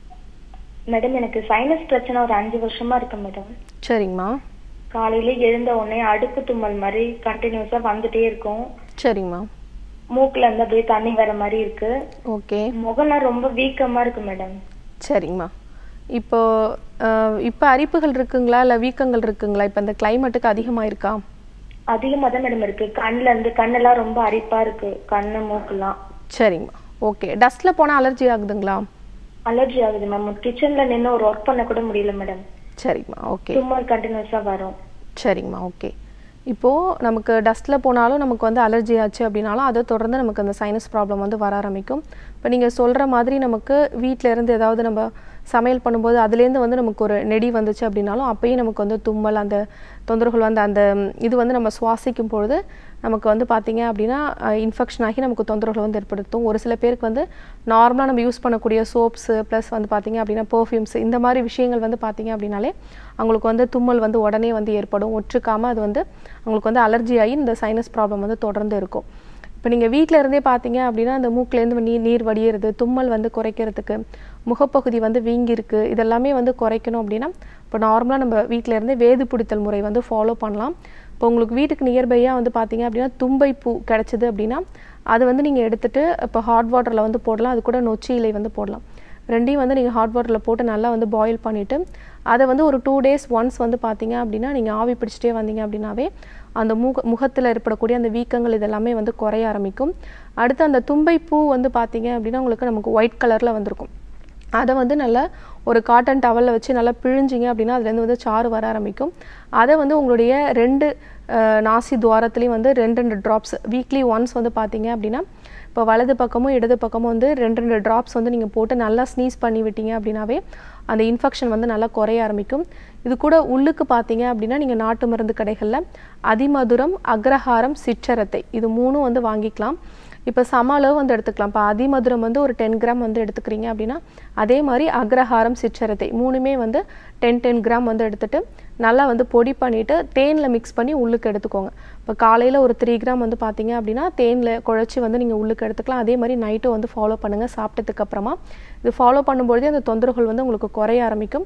மேடம் எனக்கு சைனஸ் பிரச்சனை ஒரு அஞ்சு வருஷமா இருக்கு மேடம் சரிங்கம்மா காலையில எழுந்த உடனே அடுப்பு தும்மல் மாதிரி கண்டினியூஸா வந்துட்டே இருக்கும் சரிங்கம்மா மூக்குல இருந்து அப்படியே தண்ணி வர மாதிரி இருக்கு ஓகே முகம்லாம் ரொம்ப வீக்கமா இருக்கு மேடம் சரிங்கம்மா இப்போ அஹ், இப்போ அரிப்புகள் இருக்குங்களா இல்லை வீக்கங்கள் இருக்குங்களா இப்போ இந்த கிளைமேட்டுக்கு அதிகமாக இருக்கா அதிகமா தான் மேடம் இருக்கு கண்ணுல இருந்து கண்ணெல்லாம் ரொம்ப அரிப்பா இருக்கு கண்ணு மூக்குலாம் சரிங்கம்மா ஓகே டஸ்ட்டில் போனால் அலர்ஜி ஆகுதுங்களா அலர்ஜி ஆகுது மேம் கிச்சன்ல நின்னு ஒரு ஒர்க் பண்ண கூட முடியல மேடம் சரிங்கம்மா ஓகே தும்மல் கண்டினியூஸா வரும் சரிங்கம்மா ஓகே இப்போது நமக்கு டஸ்ட்டில் போனாலும் நமக்கு வந்து அலர்ஜி ஆச்சு அப்படின்னாலும் அதை தொடர்ந்து நமக்கு அந்த சைனஸ் ப்ராப்ளம் வந்து வர ஆரம்பிக்கும் இப்போ நீங்கள் சொல்கிற மாதிரி நமக்கு வீட்டில் இருந்து ஏதாவது நம்ம சமையல் பண்ணும்போது அதுலேருந்து வந்து நமக்கு ஒரு நெடி வந்துச்சு அப்படின்னாலும் அப்பயும் நமக்கு வந்து தும்மல் அந்த தொந்தரவுகள் வந்து அந்த ம், இது வந்து நம்ம சுவாசிக்கும் பொழுது நமக்கு வந்து பார்த்தீங்க அப்படின்னா இன்ஃபெக்ஷன் ஆகி நமக்கு தொந்தரவுகள் வந்து ஏற்படுத்தும் ஒரு சில பேருக்கு வந்து நார்மலாக நம்ம யூஸ் பண்ணக்கூடிய சோப்ஸு ப்ளஸ் வந்து பார்த்தீங்க அப்படின்னா பெர்ஃப்யூம்ஸ் இந்த மாதிரி விஷயங்கள் வந்து பார்த்தீங்க அப்படின்னாலே அவங்களுக்கு வந்து தும்மல் வந்து உடனே வந்து ஏற்படும் ஒற்றுக்காமல் அது வந்து அவங்களுக்கு வந்து அலர்ஜி ஆகி இந்த சைனஸ் ப்ராப்ளம் வந்து தொடர்ந்து இருக்கும் இப்போ நீங்கள் வீட்டில் இருந்தே பார்த்தீங்க அப்படின்னா அந்த மூக்குலேருந்து நீர் நீர் வடியிறது தும்மல் வந்து குறைக்கிறதுக்கு முகப்பகுதி வந்து வீங்கியிருக்கு இதெல்லாமே வந்து குறைக்கணும் அப்படின்னா இப்போ நார்மலாக நம்ம வீட்டில் இருந்தே வேது பிடித்தல் முறை வந்து ஃபாலோ பண்ணலாம் இப்போ உங்களுக்கு வீட்டுக்கு நியர்பையாக வந்து பார்த்தீங்க அப்படின்னா தும்பை பூ கிடச்சிது அப்படின்னா அது வந்து நீங்கள் எடுத்துட்டு இப்போ ஹாட் வாட்டரில் வந்து போடலாம் அது கூட நொச்சி இலை வந்து போடலாம் ரெண்டையும் வந்து நீங்கள் ஹாட் வாட்டரில் போட்டு நல்லா வந்து பாயில் பண்ணிவிட்டு அதை வந்து ஒரு டூ டேஸ் ஒன்ஸ் வந்து பார்த்தீங்க அப்படின்னா நீங்கள் ஆவி பிடிச்சிட்டே வந்தீங்க அப்படின்னாவே அந்த முக முகத்தில் ஏற்படக்கூடிய அந்த வீக்கங்கள் இதெல்லாமே வந்து குறைய ஆரம்பிக்கும் அடுத்து அந்த தும்பை பூ வந்து பார்த்தீங்க அப்படின்னா உங்களுக்கு நமக்கு ஒயிட் கலரில் வந்திருக்கும் அதை வந்து நல்லா ஒரு காட்டன் டவலில் வச்சு நல்லா பிழிஞ்சிங்க அப்படின்னா அதுலேருந்து வந்து சாறு வர ஆரம்பிக்கும் அதை வந்து உங்களுடைய ரெண்டு அஹ், நாசி துவாரத்துலேயும் வந்து ரெண்டு ரெண்டு ட்ராப்ஸ் வீக்லி ஒன்ஸ் வந்து பார்த்தீங்க அப்படின்னா இப்போ வலது பக்கமும் இடது பக்கமும் வந்து ரெண்டு ரெண்டு ட்ராப்ஸ் வந்து நீங்கள் போட்டு நல்லா ஸ்னீஸ் பண்ணி விட்டீங்க அப்படின்னாவே அந்த இன்ஃபெக்ஷன் வந்து நல்லா குறைய ஆரம்பிக்கும் இது கூட உள்ளுக்கு பார்த்தீங்க அப்படின்னா நீங்கள் நாட்டு மருந்து கடைகளில் அதிமதுரம் அக்ரஹாரம் சிற்றரத்தை இது மூணும் வந்து வாங்கிக்கலாம் இப்போ சம அளவு வந்து எடுத்துக்கலாம் இப்போ அதிமதுரம் வந்து ஒரு டென் கிராம் வந்து எடுத்துக்கிறீங்க அப்படின்னா அதே மாதிரி அக்ரஹாரம் சிற்றரத்தை மூணுமே வந்து டென் டென் கிராம் வந்து எடுத்துட்டு நல்லா வந்து பொடி பண்ணிவிட்டு தேனில் மிக்ஸ் பண்ணி உள்ளுக்கு எடுத்துக்கோங்க இப்போ காலையில் ஒரு த்ரீ கிராம் வந்து பார்த்தீங்க அப்படின்னா தேனில் குழச்சி வந்து நீங்கள் உள்ளுக்கு எடுத்துக்கலாம் அதே மாதிரி நைட்டும் வந்து ஃபாலோ பண்ணுங்கள் சாப்பிட்டதுக்கு அப்புறமா இது ஃபாலோ பண்ணும்பொழுதே அந்த தொந்தரவுகள் வந்து உங்களுக்கு குறைய ஆரம்பிக்கும்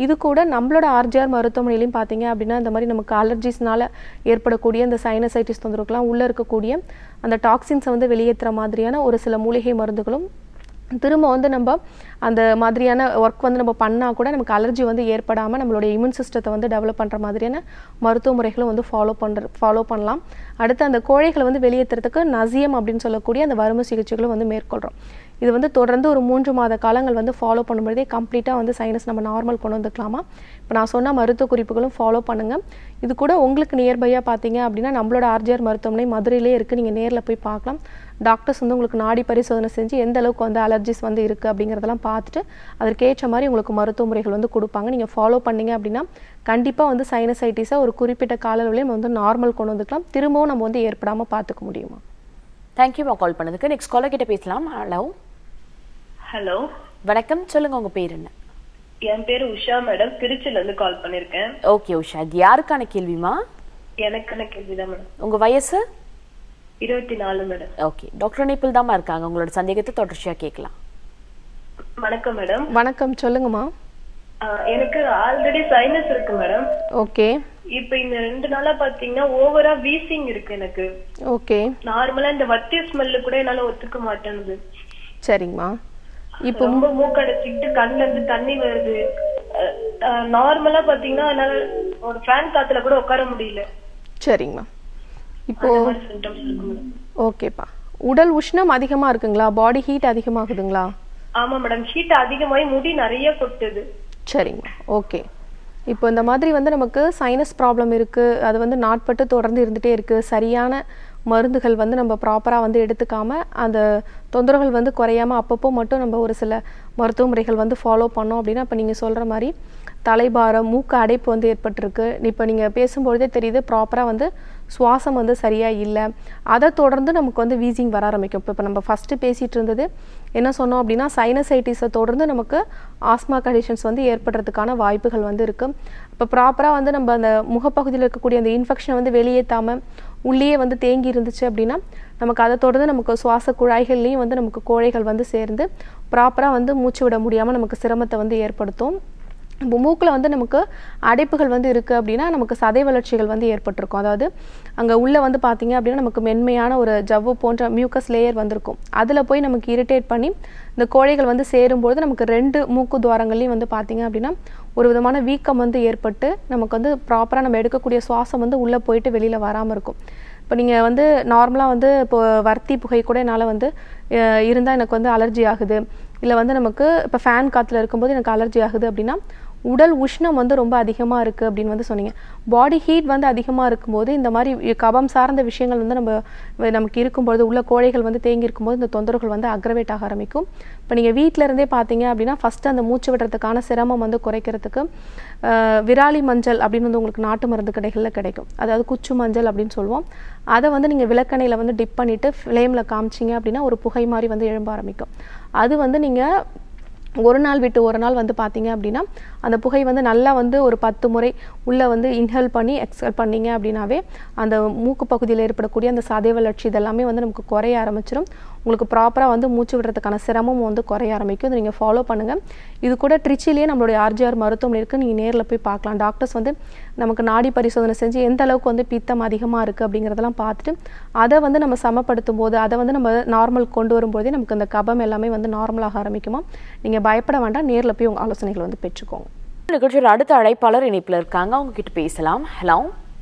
இது கூட நம்மளோட ஆர்ஜிஆர் மருத்துவமனையிலையும் பார்த்தீங்க அப்படின்னா இந்த மாதிரி நமக்கு அலர்ஜிஸ்னால ஏற்படக்கூடிய இந்த சைனசைட்டிஸ் தொந்தரவுக்கெல்லாம் உள்ளே இருக்கக்கூடிய அந்த டாக்ஸின்ஸை வந்து வெளியேற்றுற மாதிரியான ஒரு சில மூலிகை மருந்துகளும் திரும்ப வந்து நம்ம அந்த மாதிரியான ஒர்க் வந்து நம்ம பண்ணால் கூட நமக்கு அலர்ஜி வந்து ஏற்படாமல் நம்மளுடைய இம்யூன் சிஸ்டத்தை வந்து டெவலப் பண்ணுற மாதிரியான மருத்துவ முறைகளும் வந்து ஃபாலோ பண்ணுற ஃபாலோ பண்ணலாம் அடுத்து அந்த கோழைகளை வந்து வெளியேற்றுறதுக்கு நசியம் அப்படின்னு சொல்லக்கூடிய அந்த வரும சிகிச்சைகளும் வந்து மேற்கொள்கிறோம் இது வந்து தொடர்ந்து ஒரு மூன்று மாத காலங்கள் வந்து ஃபாலோ பண்ணும்பொழுதே கம்ப்ளீட்டாக வந்து சைனஸ் நம்ம நார்மல் கொண்டு வந்துக்கலாமா இப்போ நான் சொன்ன மருத்துவ குறிப்புகளும் ஃபாலோ பண்ணுங்கள் இது கூட உங்களுக்கு நியர்பையாக பார்த்தீங்க அப்படின்னா நம்மளோட ஆர்ஜிஆர் மருத்துவமனை மதுரையிலே இருக்குது நீங்கள் நேரில் போய் பார்க்கலாம் டாக்டர்ஸ் வந்து உங்களுக்கு நாடி பரிசோதனை செஞ்சு எந்த அளவுக்கு வந்து அலர்ஜிஸ் வந்து இருக்குது அப்படிங்கிறதெல்லாம் பார்த்துட்டு அதற்கேற்ற மாதிரி உங்களுக்கு மருத்துவ முறைகள் வந்து கொடுப்பாங்க நீங்கள் ஃபாலோ பண்ணீங்க அப்படின்னா கண்டிப்பாக வந்து சைனசைட்டிஸை ஒரு குறிப்பிட்ட கால அளவுலயே நம்ம வந்து நார்மல் கொண்டு வந்துக்கலாம் திரும்பவும் நம்ம வந்து ஏற்படாமல் பார்த்துக்க முடியுமா தேங்க்யூமா கால் பண்ணதுக்கு நெக்ஸ்ட் காலர் கிட்ட பேசலாம் ஹலோ ஹலோ வணக்கம் சொல்லுங்க உங்க பேர் என்ன என் பேரு உஷா மேடம் திருச்சில இருந்து கால் பண்ணிருக்கேன் ஓகே உஷா இது யாருக்கான கேள்விமா எனக்கான கேள்விதான் மேடம் உங்க வயசு இருபத்தி நாலு மேடம் ஓகே டாக்டர் நிப்பிள் தாம்மா இருக்காங்க உங்களோட சந்தேகத்தை தொடர்ச்சியா கேட்கலாம் வணக்கம் மேடம் வணக்கம் சொல்லுங்கம்மா ஆஹ் எனக்கு ஆல்ரெடி சைனஸ் இருக்கு மேடம் ஓகே இப்ப இந்த ரெண்டு நாளா பாத்தீங்கன்னா ஓவரா வீசிங் இருக்கு எனக்கு ஓகே நார்மலா இந்த வத்தி ஸ்மெல்லு கூட என்னால ஒத்துக்க மாட்டேங்குது சரிங்கம்மா இப்போ ரொம்ப மூக்கடைச்சிக்கிட்டு கண்ணுல இருந்து தண்ணி வருது நார்மலா பாத்தீங்கன்னா என்னால ஒரு ஃபேன் காத்துல கூட உட்கார முடியல சரிங்கம்மா இப்போ அந்த மாதிரி சிம்டம்ஸ் இருக்கு மேடம் ஓகேப்பா உடல் உஷ்ணம் அதிகமாக இருக்குங்களா பாடி ஹீட் அதிகமாகுதுங்களா ஆமா மேடம் ஹீட் அதிகமாயி முடி நிறைய கொட்டுது சரிங்கம்மா ஓகே இப்போ இந்த மாதிரி வந்து நமக்கு சைனஸ் ப்ராப்ளம் இருக்குது அது வந்து நாட்பட்டு தொடர்ந்து இருந்துகிட்டே இருக்குது சரியான மருந்துகள் வந்து நம்ம ப்ராப்பராக வந்து எடுத்துக்காம அந்த தொந்தரவுகள் வந்து குறையாம அப்பப்போ மட்டும் நம்ம ஒரு சில மருத்துவ முறைகள் வந்து ஃபாலோ பண்ணோம் அப்படின்னா இப்போ நீங்கள் சொல்கிற மாதிரி தலைபாரம் மூக்கு அடைப்பு வந்து ஏற்பட்டிருக்கு இப்போ நீங்கள் பேசும்பொழுதே தெரியுது ப்ராப்பராக வந்து சுவாசம் வந்து சரியாக இல்லை அதை தொடர்ந்து நமக்கு வந்து வீசிங் வர ஆரம்பிக்கும் இப்போ இப்போ நம்ம ஃபஸ்ட்டு பேசிகிட்டு இருந்தது என்ன சொன்னோம் அப்படின்னா சைனசைட்டிஸை தொடர்ந்து நமக்கு ஆஸ்மா கண்டிஷன்ஸ் வந்து ஏற்படுறதுக்கான வாய்ப்புகள் வந்து இருக்குது இப்போ ப்ராப்பராக வந்து நம்ம அந்த முகப்பகுதியில் இருக்கக்கூடிய அந்த இன்ஃபெக்ஷனை வந்து வெளியேற்றாமல் உள்ளேயே வந்து தேங்கி இருந்துச்சு அப்படின்னா நமக்கு அதை தொடர்ந்து நமக்கு சுவாச குழாய்கள்லேயும் வந்து நமக்கு கோழைகள் வந்து சேர்ந்து ப்ராப்பராக வந்து மூச்சு விட முடியாமல் நமக்கு சிரமத்தை வந்து ஏற்படுத்தும் இப்போ மூக்கில் வந்து நமக்கு அடைப்புகள் வந்து இருக்குது அப்படின்னா நமக்கு சதை வளர்ச்சிகள் வந்து ஏற்பட்டிருக்கும் அதாவது அங்கே உள்ளே வந்து பார்த்தீங்க அப்படின்னா நமக்கு மென்மையான ஒரு ஜவ்வு போன்ற மியூக்கஸ் லேயர் வந்திருக்கும் அதில் போய் நமக்கு இரிட்டேட் பண்ணி இந்த கோழைகள் வந்து சேரும்பொழுது நமக்கு ரெண்டு மூக்கு துவாரங்கள்லையும் வந்து பார்த்தீங்க அப்படின்னா ஒரு விதமான வீக்கம் வந்து ஏற்பட்டு நமக்கு வந்து ப்ராப்பராக நம்ம எடுக்கக்கூடிய சுவாசம் வந்து உள்ளே போயிட்டு வெளியில் வராமல் இருக்கும் இப்போ நீங்கள் வந்து நார்மலாக வந்து இப்போ வர்த்தி புகை கூட என்னால் வந்து இருந்தால் எனக்கு வந்து அலர்ஜி ஆகுது இல்லை வந்து நமக்கு இப்போ ஃபேன் காற்றுல இருக்கும்போது எனக்கு அலர்ஜி ஆகுது அப்படின்னா உடல் உஷ்ணம் வந்து ரொம்ப அதிகமாக இருக்குது அப்படின்னு வந்து சொன்னீங்க பாடி ஹீட் வந்து அதிகமாக இருக்கும்போது இந்த மாதிரி கபம் சார்ந்த விஷயங்கள் வந்து நம்ம நமக்கு இருக்கும்பொழுது உள்ள கோழைகள் வந்து தேங்கி இருக்கும்போது இந்த தொந்தரவுகள் வந்து அக்ரவேட் ஆக ஆரம்பிக்கும் இப்போ நீங்கள் வீட்டில் இருந்தே பார்த்தீங்க அப்படின்னா ஃபஸ்ட்டு அந்த மூச்சு விடுறதுக்கான சிரமம் வந்து குறைக்கிறதுக்கு விராலி மஞ்சள் அப்படின்னு வந்து உங்களுக்கு நாட்டு மருந்து கடைகளில் கிடைக்கும் அதாவது குச்சு மஞ்சள் அப்படின்னு சொல்லுவோம் அதை வந்து நீங்கள் விளக்கெண்ணெயில் வந்து டிப் பண்ணிவிட்டு ஃப்ளேமில் காமிச்சிங்க அப்படின்னா ஒரு புகை மாதிரி வந்து எழும்ப ஆரம்பிக்கும் அது வந்து நீங்கள் ஒரு நாள் விட்டு ஒரு நாள் வந்து பார்த்தீங்க அப்படின்னா அந்த புகை வந்து நல்லா வந்து ஒரு பத்து முறை உள்ளே வந்து இன்ஹேல் பண்ணி எக்ஸல் பண்ணீங்க அப்படின்னாவே அந்த மூக்கு பகுதியில் ஏற்படக்கூடிய அந்த சதை வளர்ச்சி இதெல்லாமே வந்து நமக்கு குறைய ஆரம்பிச்சிடும் உங்களுக்கு ப்ராப்பராக வந்து மூச்சு விடுறதுக்கான சிரமம் வந்து குறைய ஆரம்பிக்கும் இதை நீங்கள் ஃபாலோ பண்ணுங்கள் இது கூட ட்ரிச்சிலேயே நம்மளுடைய ஆர்ஜிஆர் மருத்துவமனை இருக்குது நீங்கள் நேரில் போய் பார்க்கலாம் டாக்டர்ஸ் வந்து நமக்கு நாடி பரிசோதனை செஞ்சு எந்த அளவுக்கு வந்து பித்தம் அதிகமாக இருக்குது அப்படிங்கிறதெல்லாம் பார்த்துட்டு அதை வந்து நம்ம சமப்படுத்தும் போது அதை வந்து நம்ம நார்மல் கொண்டு வரும்போதே நமக்கு அந்த கபம் எல்லாமே வந்து நார்மலாக ஆரம்பிக்குமா நீங்கள் பயப்பட வேண்டாம் நேரில் போய் உங்கள் ஆலோசனைகளை வந்து பெற்றுக்கோங்க நிகழ்ச்சியோட அடுத்த அழைப்பாளர் இணைப்புல இருக்காங்க அவங்க கிட்ட பேசலாம் ஹலோ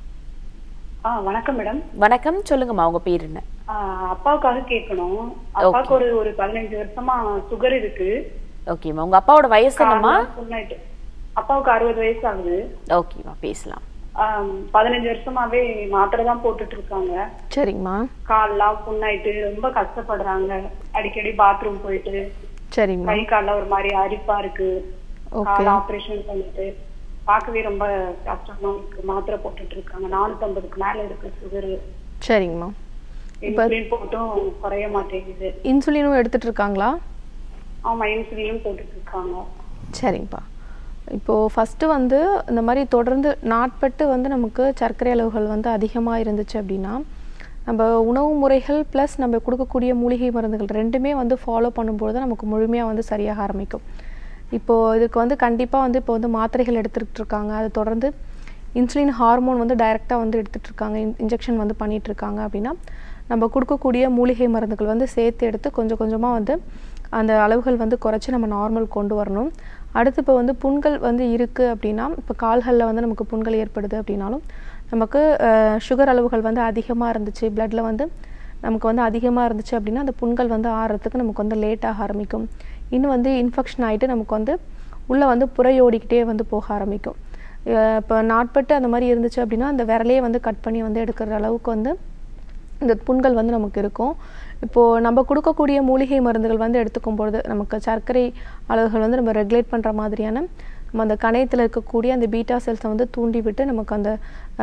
ஆ வணக்கம் மேடம் வணக்கம் சொல்லுங்கம்மா உங்க பேர் என்ன ஆ, அப்பாவுக்காக கேட்கணும் அப்பாவுக்கு ஒரு ஒரு பதினஞ்சு வருஷமா சுகர் இருக்கு ஓகேம்மா உங்க அப்பாவோட வயசு என்னம்மா கால்லாம் புண்ணாயிட்டு அப்பாவுக்கு அறுபது வயசு ஆகுது ஓகேம்மா பேசலாம் ஆம், பதினஞ்சு வருஷமாவே மாத்திரை தான் போட்டுட்டு இருக்காங்க சரிங்கம்மா கால்லாம் புண்ணாயிட்டு ரொம்ப கஷ்டப்படுறாங்க அடிக்கடி பாத்ரூம் போயிட்டு சரிங்கம்மா கை கால்லாம் ஒரு மாதிரி அரிப்பா இருக்கு ஓகே கால் ஆபரேஷன் பண்ணிட்டு பார்க்கவே ரொம்ப கஷ்டமா இருக்கு மாத்திரை போட்டுட்டு இருக்காங்க நானூத்தி ஐம்பதுக்கு மேல இருக்கு சுகர் சரிங்கம்மா இன்சுலின் போட்டும் குறைய மாட்டேங்குது இன்சுலினும் எடுத்துட்டு இருக்காங்களா ஆமா இன்சுலினும் போட்டுட்டு இருக்காங்க சரிங்கப்பா இப்போது ஃபஸ்ட்டு வந்து இந்த மாதிரி தொடர்ந்து நாட்பட்டு வந்து நமக்கு சர்க்கரை அளவுகள் வந்து அதிகமாக இருந்துச்சு அப்படின்னா நம்ம உணவு முறைகள் ப்ளஸ் நம்ம கொடுக்கக்கூடிய மூலிகை மருந்துகள் ரெண்டுமே வந்து ஃபாலோ பண்ணும்போது தான் நமக்கு முழுமையாக வந்து சரியாக ஆரம்பிக்கும் இப்போது இதுக்கு வந்து கண்டிப்பாக வந்து இப்போ வந்து மாத்திரைகள் எடுத்துக்கிட்டு இருக்காங்க அதை தொடர்ந்து இன்சுலின் ஹார்மோன் வந்து டைரெக்டாக வந்து எடுத்துட்டு இருக்காங்க இன்ஜெக்ஷன் வந்து பண்ணிட்டு இருக்காங்க அப்படின்னா நம்ம கொடுக்கக்கூடிய மூலிகை மருந்துகள் வந்து சேர்த்து எடுத்து கொஞ்சம் கொஞ்சமாக வந்து அந்த அளவுகள் வந்து குறைச்சி நம்ம நார்மல் கொண்டு வரணும் அடுத்து இப்போ வந்து புண்கள் வந்து இருக்குது அப்படின்னா இப்போ கால்களில் வந்து நமக்கு புண்கள் ஏற்படுது அப்படின்னாலும் நமக்கு சுகர் அளவுகள் வந்து அதிகமாக இருந்துச்சு பிளட்டில் வந்து நமக்கு வந்து அதிகமாக இருந்துச்சு அப்படின்னா அந்த புண்கள் வந்து ஆறுறதுக்கு நமக்கு வந்து லேட்டாக ஆரம்பிக்கும் இன்னும் வந்து இன்ஃபெக்ஷன் ஆகிட்டு நமக்கு வந்து உள்ளே வந்து புறையோடிக்கிட்டே வந்து போக ஆரம்பிக்கும் இப்போ நாட்பட்டு அந்த மாதிரி இருந்துச்சு அப்படின்னா அந்த விரலையே வந்து கட் பண்ணி வந்து எடுக்கிற அளவுக்கு வந்து இந்த புண்கள் வந்து நமக்கு இருக்கும் இப்போது நம்ம கொடுக்கக்கூடிய மூலிகை மருந்துகள் வந்து எடுத்துக்கும் பொழுது நமக்கு சர்க்கரை அளவுகள் வந்து நம்ம ரெகுலேட் பண்ணுற மாதிரியான நம்ம அந்த கணையத்தில் இருக்கக்கூடிய அந்த பீட்டா செல்ஸை வந்து தூண்டி விட்டு நமக்கு அந்த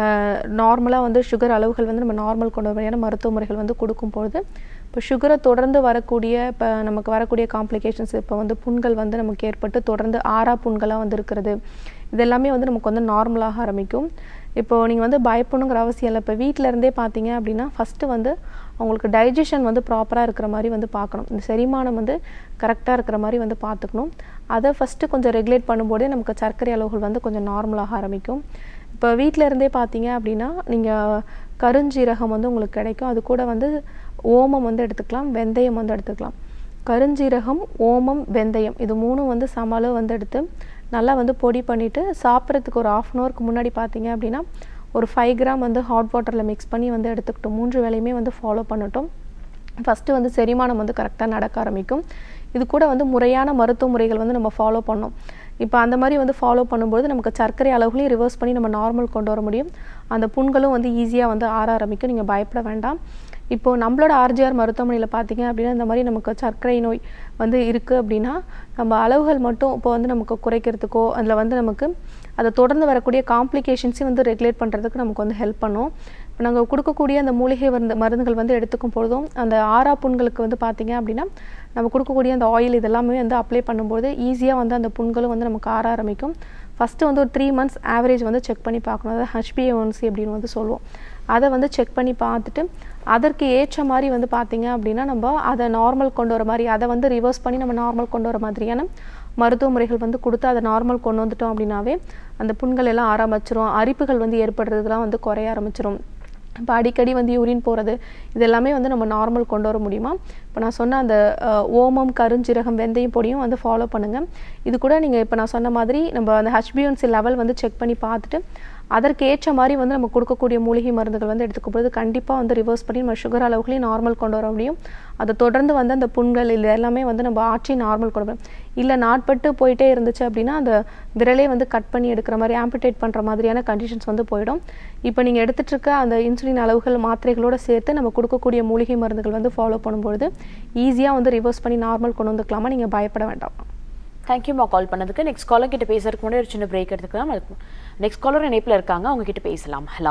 நார்மலாக வந்து சுகர் அளவுகள் வந்து நம்ம நார்மல் கொண்டு வரையான மருத்துவ முறைகள் வந்து கொடுக்கும் பொழுது இப்போ சுகரை தொடர்ந்து வரக்கூடிய இப்போ நமக்கு வரக்கூடிய காம்ப்ளிகேஷன்ஸ் இப்போ வந்து புண்கள் வந்து நமக்கு ஏற்பட்டு தொடர்ந்து ஆறா புண்களாக வந்து இருக்கிறது இதெல்லாமே வந்து நமக்கு வந்து நார்மலாக ஆரம்பிக்கும் இப்போது நீங்கள் வந்து பயப்படணுங்கிற அவசியம் இல்லை இப்போ வீட்டில் இருந்தே பார்த்தீங்க அப்படின்னா ஃபஸ்ட்டு வந்து அவங்களுக்கு டைஜஷன் வந்து ப்ராப்பராக இருக்கிற மாதிரி வந்து பார்க்கணும் இந்த செரிமானம் வந்து கரெக்டாக இருக்கிற மாதிரி வந்து பார்த்துக்கணும் அதை ஃபஸ்ட்டு கொஞ்சம் ரெகுலேட் பண்ணும்போதே நமக்கு சர்க்கரை அளவுகள் வந்து கொஞ்சம் நார்மலாக ஆரம்பிக்கும் இப்போ வீட்டில் இருந்தே பார்த்தீங்க அப்படின்னா நீங்கள் கருஞ்சீரகம் வந்து உங்களுக்கு கிடைக்கும் அது கூட வந்து ஓமம் வந்து எடுத்துக்கலாம் வெந்தயம் வந்து எடுத்துக்கலாம் கருஞ்சீரகம் ஓமம் வெந்தயம் இது மூணும் வந்து சம அளவு வந்து எடுத்து நல்லா வந்து பொடி பண்ணிவிட்டு சாப்பிட்றதுக்கு ஒரு ஆஃப் அன் ஹவருக்கு முன்னாடி பார்த்தீங்க அப்படின்னா ஒரு ஃபைவ் கிராம் வந்து ஹாட் வாட்டரில் மிக்ஸ் பண்ணி வந்து எடுத்துக்கிட்டோம் மூன்று வேலையுமே வந்து ஃபாலோ பண்ணட்டும் ஃபஸ்ட்டு வந்து செரிமானம் வந்து கரெக்டாக நடக்க ஆரம்பிக்கும் இது கூட வந்து முறையான மருத்துவ முறைகள் வந்து நம்ம ஃபாலோ பண்ணோம் இப்போ அந்த மாதிரி வந்து ஃபாலோ பண்ணும்போது நமக்கு சர்க்கரை அளவுகளையும் ரிவர்ஸ் பண்ணி நம்ம நார்மல் கொண்டு வர முடியும் அந்த புண்களும் வந்து ஈஸியாக வந்து ஆற ஆரம்பிக்கும் நீங்கள் பயப்பட வேண்டாம் இப்போது நம்மளோட ஆர்ஜிஆர் மருத்துவமனையில் பார்த்தீங்க அப்படின்னா இந்த மாதிரி நமக்கு சர்க்கரை நோய் வந்து இருக்குது அப்படின்னா நம்ம அளவுகள் மட்டும் இப்போ வந்து நமக்கு குறைக்கிறதுக்கோ அதில் வந்து நமக்கு அதை தொடர்ந்து வரக்கூடிய காம்ப்ளிகேஷன்ஸையும் வந்து ரெகுலேட் பண்ணுறதுக்கு நமக்கு வந்து ஹெல்ப் பண்ணும் இப்போ நாங்கள் கொடுக்கக்கூடிய அந்த மூலிகை மருந்து மருந்துகள் வந்து எடுத்துக்கும் பொழுதும் அந்த ஆறா புண்களுக்கு வந்து பார்த்தீங்க அப்படின்னா நம்ம கொடுக்கக்கூடிய அந்த ஆயில் இதெல்லாமே வந்து அப்ளை பண்ணும்போது ஈஸியாக வந்து அந்த புண்களும் வந்து நமக்கு ஆற ஆரம்பிக்கும் ஃபஸ்ட்டு வந்து ஒரு த்ரீ மந்த்ஸ் ஆவரேஜ் வந்து செக் பண்ணி பார்க்கணும் அதாவது ஹெச்பிஏஒன்சி அப்படின்னு வந்து சொல்லுவோம் அதை வந்து செக் பண்ணி பார்த்துட்டு அதற்கு ஏற்ற மாதிரி வந்து பார்த்தீங்க அப்படின்னா நம்ம அதை நார்மல் கொண்டு வர மாதிரி அதை வந்து ரிவர்ஸ் பண்ணி நம்ம நார்மல் கொண்டு வர மாதிரியான மருத்துவ முறைகள் வந்து கொடுத்து அதை நார்மல் கொண்டு வந்துட்டோம் அப்படின்னாவே அந்த புண்கள் எல்லாம் ஆரம்பிச்சிரும் அரிப்புகள் வந்து ஏற்படுறதுலாம் வந்து குறைய ஆரம்பிச்சிரும் இப்போ அடிக்கடி வந்து யூரின் போகிறது இது எல்லாமே வந்து நம்ம நார்மல் கொண்டு வர முடியுமா இப்போ நான் சொன்ன அந்த ஓமம் கருஞ்சீரகம் வெந்தயம் பொடியும் வந்து ஃபாலோ பண்ணுங்கள் இது கூட நீங்கள் இப்போ நான் சொன்ன மாதிரி நம்ம அந்த ஹெச்பிஎன்சி லெவல் வந்து செக் பண்ணி பார்த்துட்டு அதற்கு ஏற்ற மாதிரி வந்து நம்ம கொடுக்கக்கூடிய மூலிகை மருந்துகள் வந்து எடுத்துக்கும் போது கண்டிப்பாக வந்து ரிவர்ஸ் பண்ணி நம்ம சுகர் அளவுகளையும் நார்மல் கொண்டு வர முடியும் அதை தொடர்ந்து வந்து அந்த புண்கள் இது எல்லாமே வந்து நம்ம ஆற்றி நார்மல் கொண்டு வரோம் இல்லை நாட்பட்டு போயிட்டே இருந்துச்சு அப்படின்னா அந்த விரலே வந்து கட் பண்ணி எடுக்கிற மாதிரி ஆம்பிடேட் பண்ணுற மாதிரியான கண்டிஷன்ஸ் வந்து போயிடும் இப்போ நீங்கள் எடுத்துகிட்டு இருக்க அந்த இன்சுலின் அளவுகள் மாத்திரைகளோடு சேர்த்து நம்ம கொடுக்கக்கூடிய மூலிகை மருந்துகள் வந்து ஃபாலோ பண்ணும்பொழுது ஈஸியாக வந்து ரிவர்ஸ் பண்ணி நார்மல் கொண்டு வந்துக்கலாமா நீங்கள் பயப்பட வேண்டாம் தேங்க்யூமா கால் பண்ணதுக்கு நெக்ஸ்ட் காலர் கிட்ட பேசுறதுக்கு முன்னாடி ஒரு சின்ன பிரேக் எடுத்துக்கலாம் அதுக்கு நெக்ஸ்ட் காலர் இணைப்பில் இருக்காங்க அவங்க கிட்ட பேசலாம் ஹலோ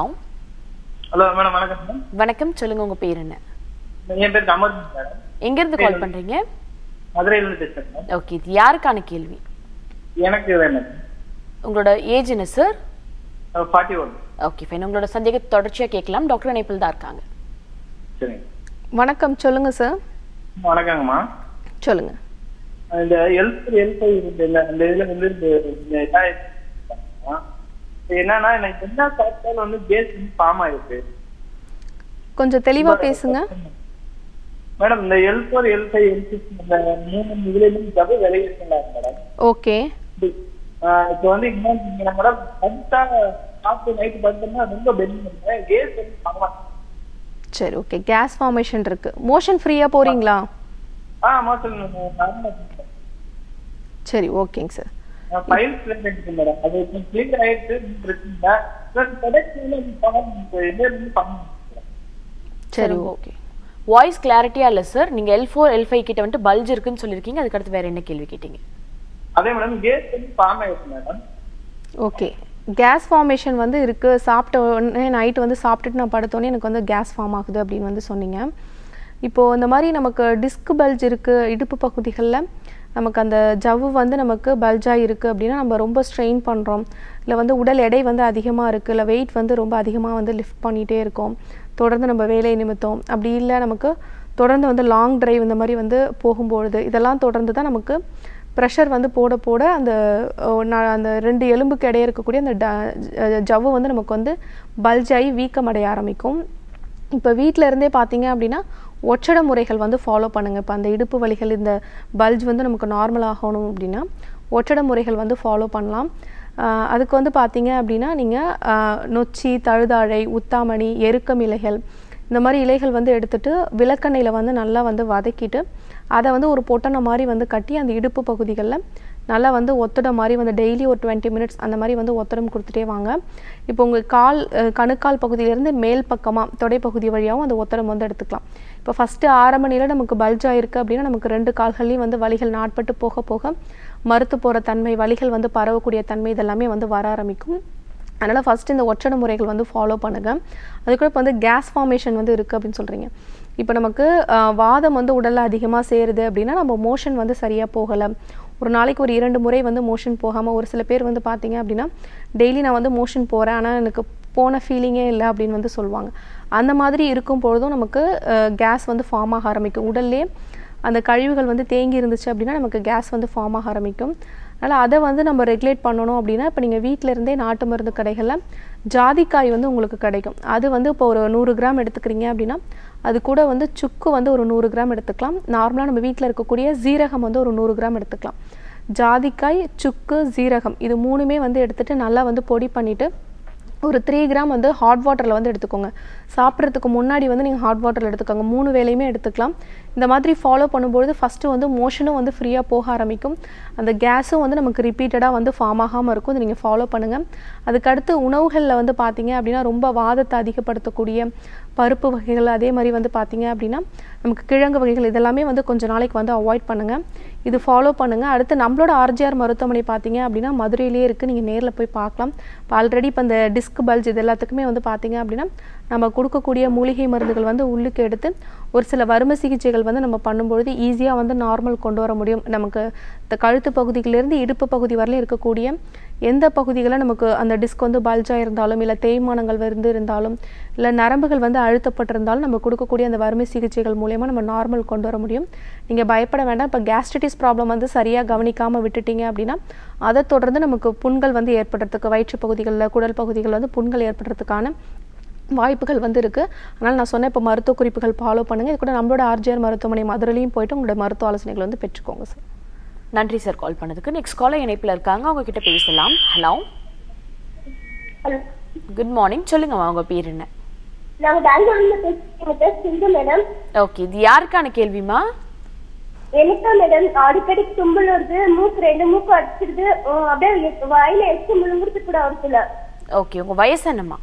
ஹலோ மேடம் வணக்கம் மேடம் வணக்கம் சொல்லுங்க உங்க பேர் என்ன என் பேர் அமர் மேடம் எங்க இருந்து கால் பண்றீங்க மதுரையிலிருந்து பேசுறேன் மேடம் ஓகே இது யாருக்கான கேள்வி எனக்கு வேணும் உங்களோட ஏஜ் என்ன sir forty one okay fine உங்களோட சந்தேகத்தை தொடர்ச்சியா கேட்கலாம் டாக்டர் இணைப்பில் தான் இருக்காங்க சரிங்க வணக்கம் சொல்லுங்கள் சார் வணக்கங்கம்மா சொல்லுங்கள் இந்த எல்த் எல்த் இந்த இந்த இதுல வந்து இந்த இந்த இதா இருக்குமா? இது என்னன்னா எனக்கு என்ன சாப்பிட்டாலும் வந்து பேஸ் வந்து ஃபார்ம் ஆயிருக்கு கொஞ்சம் தெளிவாக பேசுங்க மேடம் இந்த L four L five L six இந்த மூணு இதுல இருந்து டபுள் விலகி இருக்குங்களா மேடம் ஓகே இப்போ வந்து என்ன மேடம் படுத்தா சாப்பிட்டு நைட்டு படுத்தோம்னா ரொம்ப பெண்ட் பண்ணுறேன் கேஸ் வந்து ஃபார்ம் ஆகும் சரி ஓகே கேஸ் ஃபார்மேஷன் இருக்குது மோஷன் ஃப்ரீயாக போகிறீங்களா ஆ மாசம் நார்மல் சரி ஓகேங்க சார் ஃபைல்ஸ் இருக்கு மேடம் அது இப்போ கிளியர் ஆயிடுச்சு ஒண்ணும் பிரச்சனை இல்லை ப்ளஸ் ப்ரொடக்ஷன் இருந்து பண்ண சரி ஓகே வாய்ஸ் கிளாரிட்டியா இல்ல சார் நீங்க எல் ஃபோர் எல் ஃபைவ் கிட்ட வந்துட்டு பல்ஜ் இருக்குன்னு சொல்லியிருக்கீங்க அதுக்கு அடுத்து வேற என்ன கேள்வி கேட்டீங்க அதே மேடம் கேஸ் வந்து ஃபார்ம் ஆயிடுச்சு மேடம் ஓகே கேஸ் ஃபார்மேஷன் வந்து இருக்குது சாப்பிட்ட உடனே நைட்டு வந்து சாப்பிட்டுட்டு நான் படுத்தோடனே எனக்கு வந்து கேஸ் ஃபார்ம் ஆகுது அப்படின்னு வந்து சொன்னீங்க இப்போது இந்த மாதிரி நமக்கு டிஸ்க் பல்ஜ் இருக்குது இடுப்பு பகுதிகளில் நமக்கு அந்த ஜவ்வு வந்து நமக்கு பல்ஜாக இருக்குது அப்படின்னா நம்ம ரொம்ப ஸ்ட்ரெயின் பண்ணுறோம் இல்லை வந்து உடல் எடை வந்து அதிகமாக இருக்குது இல்லை வெயிட் வந்து ரொம்ப அதிகமாக வந்து லிஃப்ட் பண்ணிகிட்டே இருக்கோம் தொடர்ந்து நம்ம வேலையை நிமித்தம் அப்படி இல்லை நமக்கு தொடர்ந்து வந்து லாங் டிரைவ் இந்த மாதிரி வந்து போகும்பொழுது இதெல்லாம் தொடர்ந்து தான் நமக்கு ப்ரெஷர் வந்து போட போட அந்த அஹ், ந- அந்த ரெண்டு எலும்புக்கு இடையே இருக்கக்கூடிய அந்த ட- ஜ- ஜவ்வு வந்து நமக்கு வந்து பல்ஜ் ஆகி வீக்கமடைய ஆரம்பிக்கும் இப்போ வீட்டில் இருந்தே பார்த்தீங்க அப்படின்னா ஒற்றட முறைகள் வந்து ஃபாலோ பண்ணுங்கள் இப்போ அந்த இடுப்பு வலிகள் இந்த பல்ஜ் வந்து நமக்கு நார்மல் ஆகணும் அப்படின்னா ஒற்றட முறைகள் வந்து ஃபாலோ பண்ணலாம் ஆஹ் அதுக்கு வந்து பார்த்தீங்க அப்படின்னா நீங்கள் நொச்சி தழுதாழை உத்தாமணி எருக்கம் இலைகள் இந்த மாதிரி இலைகள் வந்து எடுத்துட்டு விளக்கெண்ணெயில் வந்து நல்லா வந்து வதக்கிட்டு அதை வந்து ஒரு பொட்டனை மாதிரி வந்து கட்டி அந்த இடுப்பு பகுதிகளில் நல்லா வந்து ஒத்தடம் மாதிரி வந்து டெய்லி ஒரு டுவெண்ட்டி மினிட்ஸ் அந்த மாதிரி வந்து ஒத்தடம் கொடுத்துட்டே வாங்க இப்போ உங்கள் கால் அஹ், கணுக்கால் பகுதியிலேருந்து மேல் பக்கமாக தொடைப்பகுதி வழியாகவும் அந்த ஒத்தடம் வந்து எடுத்துக்கலாம் இப்போ ஃபஸ்ட்டு ஆறு மணியில் நமக்கு பல்ஜ் ஆயிருக்கு அப்படின்னா நமக்கு ரெண்டு கால்கள்லையும் வந்து வலிகள் நாட்பட்டு போக போக மறுத்து போகிற தன்மை வலிகள் வந்து பரவக்கூடிய தன்மை இதெல்லாமே வந்து வர ஆரம்பிக்கும் அதனால் ஃபஸ்ட்டு இந்த ஒற்றட முறைகள் வந்து ஃபாலோ பண்ணுங்கள் அதுக்கூட இப்போ வந்து கேஸ் ஃபார்மேஷன் வந்து இருக்குது அப்படின்னு சொல்கிறீங்க இப்போ நமக்கு ஆஹ், வாதம் வந்து உடலில் அதிகமாக சேருது அப்படின்னா நம்ம மோஷன் வந்து சரியாக போகலை ஒரு நாளைக்கு ஒரு இரண்டு முறை வந்து மோஷன் போகாமல் ஒரு சில பேர் வந்து பார்த்தீங்க அப்படின்னா டெய்லி நான் வந்து மோஷன் போகிறேன் ஆனால் எனக்கு போன ஃபீலிங்கே இல்லை அப்படின்னு வந்து சொல்லுவாங்க அந்த மாதிரி இருக்கும் பொழுதும் நமக்கு கேஸ் வந்து ஃபார்ம் ஆக ஆரம்பிக்கும் உடல்லே அந்த கழிவுகள் வந்து தேங்கி இருந்துச்சு அப்படின்னா நமக்கு கேஸ் வந்து ஃபார்ம் ஆக ஆரம்பிக்கும் அதனால் அதை வந்து நம்ம ரெகுலேட் பண்ணணும் அப்படின்னா இப்போ நீங்கள் வீட்டில் இருந்தே நாட்டு மருந்து கடைகளில் ஜாதிக்காய் வந்து உங்களுக்கு கிடைக்கும் அது வந்து இப்போ ஒரு நூறு கிராம் எடுத்துக்கிறீங்க அப்படின்னா அது கூட வந்து சுக்கு வந்து ஒரு நூறு கிராம் எடுத்துக்கலாம் நார்மலாக நம்ம வீட்டில் இருக்கக்கூடிய ஜீரகம் வந்து ஒரு நூறு கிராம் எடுத்துக்கலாம் ஜாதிக்காய் சுக்கு ஜீரகம் இது மூணுமே வந்து எடுத்துட்டு நல்லா வந்து பொடி பண்ணிவிட்டு ஒரு த்ரீ கிராம் வந்து ஹாட் வாட்டரில் வந்து எடுத்துக்கோங்க சாப்பிட்றதுக்கு முன்னாடி வந்து நீங்கள் ஹாட் வாட்டரில் எடுத்துக்கோங்க மூணு வேளையுமே எடுத்துக்கலாம் இந்த மாதிரி ஃபாலோ பண்ணும்பொழுது ஃபஸ்ட்டு வந்து மோஷனும் வந்து ஃப்ரீயாக போக ஆரம்பிக்கும் அந்த கேஸும் வந்து நமக்கு ரிப்பீட்டடாக வந்து ஃபார்ம் ஆகாமல் இருக்கும் இதை நீங்கள் ஃபாலோ பண்ணுங்கள் அதுக்கடுத்து உணவுகளில் வந்து பார்த்தீங்க அப்படின்னா ரொம்ப வாதத்தை அதிகப்படுத்தக்கூடிய பருப்பு வகைகள் அதே மாதிரி வந்து பார்த்தீங்க அப்படின்னா நமக்கு கிழங்கு வகைகள் இதெல்லாமே வந்து கொஞ்ச நாளைக்கு வந்து அவாய்ட் பண்ணுங்கள் இது ஃபாலோ பண்ணுங்கள் அடுத்து நம்மளோட ஆர்ஜிஆர் மருத்துவமனை பார்த்தீங்க அப்படின்னா மதுரையிலேயே இருக்குது நீங்கள் நேரில் போய் பார்க்கலாம் இப்போ ஆல்ரெடி இப்போ இந்த டிஸ்க் பல்ஜ் இது எல்லாத்துக்குமே வந்து பார்த்தீங்க அப்படின்னா நம்ம கொடுக்கக்கூடிய மூலிகை மருந்துகள் வந்து உள்ளுக்கு எடுத்து ஒரு சில வறுமை சிகிச்சைகள் வந்து நம்ம பண்ணும்பொழுது ஈஸியாக வந்து நார்மல் கொண்டு வர முடியும் நமக்கு இந்த கழுத்து பகுதியிலேருந்து இடுப்பு பகுதி வரலையும் இருக்கக்கூடிய எந்த பகுதிகளில் நமக்கு அந்த டிஸ்க் வந்து பல்ஜாக இருந்தாலும் இல்லை தேய்மானங்கள் வந்து இருந்தாலும் இல்லை நரம்புகள் வந்து அழுத்தப்பட்டிருந்தாலும் நம்ம கொடுக்கக்கூடிய அந்த வறுமை சிகிச்சைகள் மூலயமா நம்ம நார்மல் கொண்டு வர முடியும் நீங்கள் பயப்பட வேண்டாம் இப்போ கேஸ்ட்ரிட்டிஸ் ப்ராப்ளம் வந்து சரியாக கவனிக்காமல் விட்டுட்டீங்க அப்படின்னா அதை தொடர்ந்து நமக்கு புண்கள் வந்து ஏற்படுறதுக்கு வயிற்று பகுதிகளில் குடல் பகுதிகளில் வந்து புண்கள் ஏற்படுறதுக்கான வாய்ப்புகள் வந்து இருக்குது அதனால் நான் சொன்ன இப்போ மருத்துவ குறிப்புகள் ஃபாலோ பண்ணுங்கள் இது கூட நம்மளோட ஆர்ஜிஆர் மருத்துவமனை மதுரையிலையும் போயிட்டு உங்களோட மருத்துவ ஆலோசனைகள் வந்து பெற்றுக்கோங்க சார் நன்றி சார் கால் பண்ணதுக்கு நெக்ஸ்ட் காலர் இணைப்பில் இருக்காங்க அவங்க கிட்ட பேசலாம் ஹலோ ஹலோ குட் மார்னிங் சொல்லுங்கம்மா உங்க பேர் என்ன நாங்க பெங்களூர்ல பேசுறோம் சிந்து மேடம் ஓகே இது யாருக்கான கேள்விமா எனக்கு மேடம் அடிக்கடி தும்பல் வருது மூக்கு ரெண்டு மூக்கு அடிச்சிருது உம், அப்படியே எ- வாயில எச்சு முழுங்குறது கூட ஒரு சில ஓகே உங்க வயசு என்னம்மா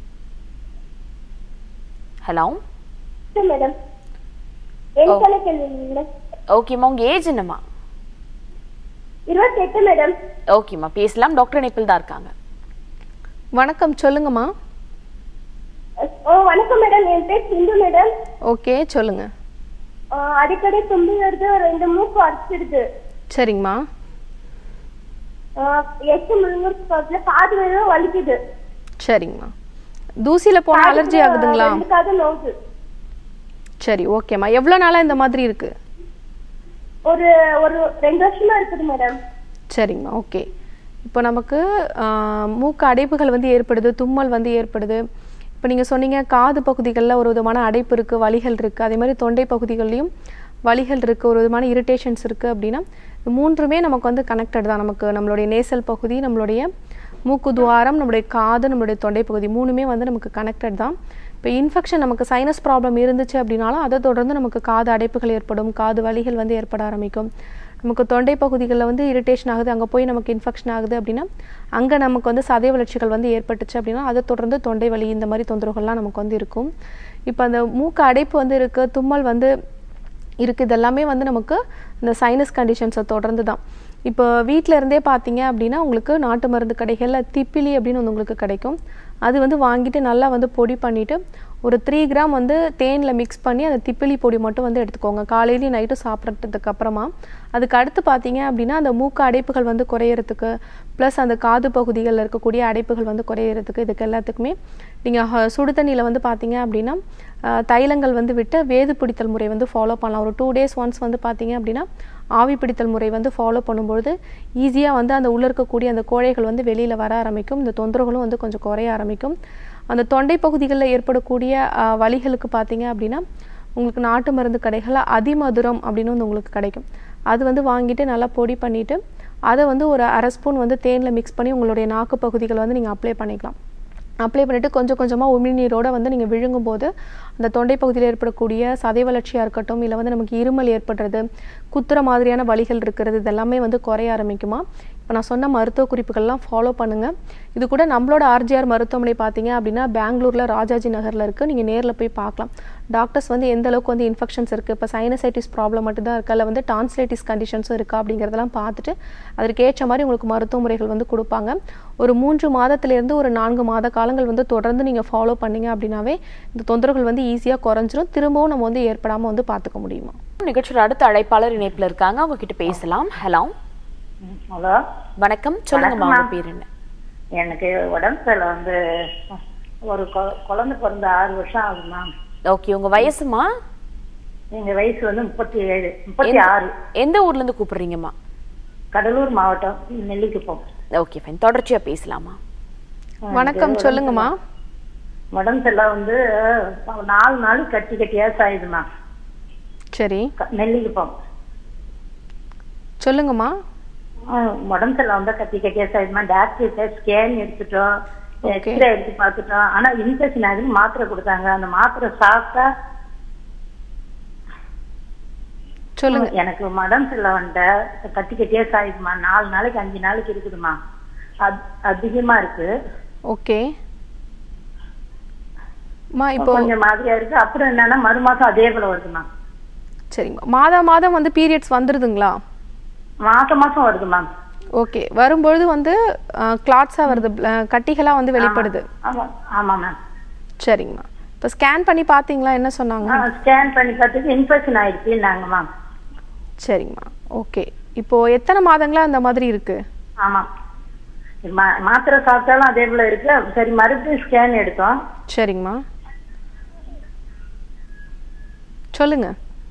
ஹலோ மேடம் எனக்கான கேள்வி மேடம் ஓகேம்மா உங்க ஏஜ் என்னம்மா இருபத்தி எட்டு மேடம் ஓகேம்மா பேசலாம் டாக்டர் இணைப்பில் தான் இருக்காங்க வணக்கம் சொல்லுங்கம்மா ஓ வணக்கம் மேடம் என் பேர் சிந்து மேடம் ஓகே சொல்லுங்க ஆஹ் அடிக்கடி தும்பல் வருது ரெண்டு மூக்கு அடிச்சிருது சரிங்கம்மா ஆஹ் எச்சு முழுங்குறது பக்கத்துல காது வேணும் வலிக்குது சரிங்கம்மா தூசியில் போனால் அலர்ஜி ஆகுதுங்களா ரெண்டு காது நோவுது சரி ஓகேம்மா எவ்வளோ நாளாக இந்த மாதிரி இருக்குது ஒரு ஒரு ரெண்டு வருஷமா இருக்குது மேடம் சரிங்கம்மா ஓகே இப்போ நமக்கு ஆஹ், மூக்கு அடைப்புகள் வந்து ஏற்படுது தும்மல் வந்து ஏற்படுது இப்போ நீங்கள் சொன்னீங்க காது பகுதிகளில் ஒரு விதமான அடைப்பு இருக்குது வலிகள் இருக்குது அதே மாதிரி தொண்டை பகுதிகள்லையும் வலிகள் இருக்குது ஒரு விதமான இரிட்டேஷன்ஸ் இருக்குது அப்படின்னா இது மூன்றுமே நமக்கு வந்து கனெக்டட் தான் நமக்கு நம்மளுடைய நேசல் பகுதி நம்மளுடைய மூக்கு துவாரம் நம்மளுடைய காது நம்மளுடைய தொண்டை பகுதி மூணுமே வந்து நமக்கு கனெக்டட் தான் இப்போ இன்ஃபெக்ஷன் நமக்கு சைனஸ் ப்ராப்ளம் இருந்துச்சு அப்படின்னாலும் அதை தொடர்ந்து நமக்கு காது அடைப்புகள் ஏற்படும் காது வலிகள் வந்து ஏற்பட ஆரம்பிக்கும் நமக்கு தொண்டை பகுதிகளில் வந்து இரிட்டேஷன் ஆகுது அங்கே போய் நமக்கு இன்ஃபெக்ஷன் ஆகுது அப்படின்னா அங்கே நமக்கு வந்து சதை வளர்ச்சிகள் வந்து ஏற்பட்டுச்சு அப்படின்னா அதை தொடர்ந்து தொண்டை வலி இந்த மாதிரி தொந்தரவுகள்லாம் நமக்கு வந்து இருக்கும் இப்போ அந்த மூக்கு அடைப்பு வந்து இருக்குது தும்மல் வந்து இருக்குது இதெல்லாமே வந்து நமக்கு இந்த சைனஸ் கண்டிஷன்ஸை தொடர்ந்து தான் இப்போ வீட்டில் இருந்தே பார்த்தீங்க அப்படின்னா உங்களுக்கு நாட்டு மருந்து கடைகளில் திப்பிலி அப்படின்னு வந்து உங்களுக்கு கிடைக்கும் அது வந்து வாங்கிட்டு நல்லா வந்து பொடி பண்ணிவிட்டு ஒரு த்ரீ கிராம் வந்து தேனில் மிக்ஸ் பண்ணி அந்த திப்பிலி பொடி மட்டும் வந்து எடுத்துக்கோங்க காலையிலையும் நைட்டும் சாப்பிட்றதுக்கு அப்புறமா அதுக்கு அடுத்து பார்த்தீங்க அப்படின்னா அந்த மூக்கு அடைப்புகள் வந்து குறையறதுக்கு ப்ளஸ் அந்த காது பகுதிகளில் இருக்கக்கூடிய அடைப்புகள் வந்து குறையறதுக்கு இதுக்கு எல்லாத்துக்குமே நீங்கள் சுடு தண்ணியில் வந்து பார்த்தீங்க அப்படின்னா அஹ், தைலங்கள் வந்து விட்டு வேது பிடித்தல் முறை வந்து ஃபாலோ பண்ணலாம் ஒரு டூ டேஸ் ஒன்ஸ் வந்து பார்த்தீங்க அப்படின்னா ஆவி பிடித்தல் முறை வந்து ஃபாலோ பண்ணும்பொழுது ஈஸியாக வந்து அந்த உள்ள இருக்கக்கூடிய அந்த கோழைகள் வந்து வெளியில் வர ஆரம்பிக்கும் இந்த தொந்தரவுகளும் வந்து கொஞ்சம் குறைய ஆரம்பிக்கும் அந்த தொண்டை பகுதிகளில் ஏற்படக்கூடிய அஹ், வலிகளுக்கு பார்த்தீங்க அப்படின்னா உங்களுக்கு நாட்டு மருந்து கடைகளில் அதிமதுரம் அப்படின்னு வந்து உங்களுக்கு கிடைக்கும் அது வந்து வாங்கிட்டு நல்லா பொடி பண்ணிவிட்டு அதை வந்து ஒரு அரை ஸ்பூன் வந்து தேனில் மிக்ஸ் பண்ணி உங்களுடைய நாக்கு பகுதிகளை வந்து நீங்கள் அப்ளை பண்ணிக்கலாம் அப்ளை பண்ணிவிட்டு கொஞ்சம் கொஞ்சமாக உமிழ்நீரோட வந்து நீங்கள் விழுங்கும் போது அந்த தொண்டை பகுதியில் ஏற்படக்கூடிய சதை வளர்ச்சியாக இருக்கட்டும் இல்லை வந்து நமக்கு இருமல் ஏற்படுறது குத்துற மாதிரியான வலிகள் இருக்கிறது இதெல்லாமே வந்து குறைய ஆரம்பிக்குமா இப்போ நான் சொன்ன மருத்துவ குறிப்புகள்லாம் ஃபாலோ பண்ணுங்கள் இது கூட நம்மளோட ஆர்ஜிஆர் மருத்துவமனை பார்த்தீங்க அப்படின்னா பெங்களூரில் ராஜாஜி நகரில் இருக்குது நீங்கள் நேரில் போய் பார்க்கலாம் டாக்டர்ஸ் வந்து எந்த அளவுக்கு வந்து இன்ஃபெக்ஷன்ஸ் இருக்குது இப்போ சைனசைட்டிஸ் ப்ராப்ளம் மட்டும்தான் இருக்கா இல்லை வந்து டான்ஸ்லைட்டிஸ் கண்டிஷன்ஸும் இருக்கா அப்படிங்கிறதெல்லாம் பார்த்துட்டு அதற்கு ஏற்ற மாதிரி உங்களுக்கு மருத்துவ முறைகள் வந்து கொடுப்பாங்க ஒரு மூன்று மாதத்துலேருந்து ஒரு நான்கு மாத காலங்கள் வந்து தொடர்ந்து நீங்கள் ஃபாலோ பண்ணீங்க அப்படின்னாவே இந்த தொந்தரவுகள் வந்து ஈஸியாக குறைஞ்சிரும் திரும்பவும் நம்ம வந்து ஏற்படாமல் வந்து பார்த்துக்க முடியுமா நிகழ்ச்சியோட அடுத்த அழைப்பாளர் இணைப்புல இருக்காங்க அவங்க கிட்ட பேசலாம் ஹலோ ஹலோ வணக்கம் சொல்லுங்கம்மா வணக்கம்மா. உங்க பேர் என்ன எனக்கு உடம்பு சரியில்லை வந்து ஒரு கொ- குழந்தை பிறந்த ஆறு வருஷம் ஆகுதுமா ஓகே உங்க வயசுமா எங்க வயசு வந்து முப்பத்தி ஏழு முப்பத்தி எந்த- ஆறு எந்த ஊர்ல இருந்து கூப்பிடுறீங்கம்மா கடலூர் மாவட்டம் நெல்லிக்குப்பம் ஓகே ஃபைன் தொடர்ச்சியா பேசலாமா வணக்கம் சொல்லுங்கம்மா உடம்பு சரியில்லை வந்து நாலு நாள் கட்டி கட்டியா சாயுதுமா சரி க- நெல்லிக்குப்பம் சொல்லுங்கம்மா ஆ, உடம்பு சரியில்லை வந்து கட்டி கட்டியா சாயுதுமா டாக்டர் ஸ்கேன் எடுத்துட்டோம் எக்ஸ்ரே எடுத்து பார்த்துட்டோம் ஆனா இன்ஃபெக்ஷன் ஆகுதுன்னு மாத்திரை கொடுத்தாங்க அந்த மாத்திரை சாப்பிட்டா சொல்லுங்க எனக்கு மடம் சில்ல வந்த கட்டி கட்டியா சாயுதுமா நாலு நாளைக்கு அஞ்சு நாளைக்கு இருக்குதுமா அத்- அதிகமா இருக்கு ஓகே அம்மா இப்போ கொஞ்சம் மாதிரியா இருக்கு அப்புறம் என்னன்னா மறு மாசம் அதே போல வருதுமா சரிங்கம்மா மாதம் மாதம் வந்து பீரியட்ஸ் வந்துடுதுங்களா மாசம் மாசம் வருதுமா ஓகே வரும்பொழுது வந்து கிளாட்ஸாக வருது அஹ், கட்டிகளா வந்து வெளிப்படுது ஆமா ஆமா மேம் சரிங்கம்மா இப்போ ஸ்கேன் பண்ணி பார்த்தீங்களா என்ன சொன்னாங்க ஸ்கேன் பண்ணி பார்த்துட்டு இன்ஃபெக்ஷன் ஆயிடுச்சு நாங்க மேம் சரிங்கம்மா ஓகே இப்போ எத்தனை மாதங்களா அந்த மாதிரி இருக்கு ஆமா மா- மாத்திரை சாப்பிட்டாலும் அதே போல இருக்கு சரி மறுபடியும் ஸ்கேன் எடுத்தோம் சரிங்கம்மா சொல்லுங்க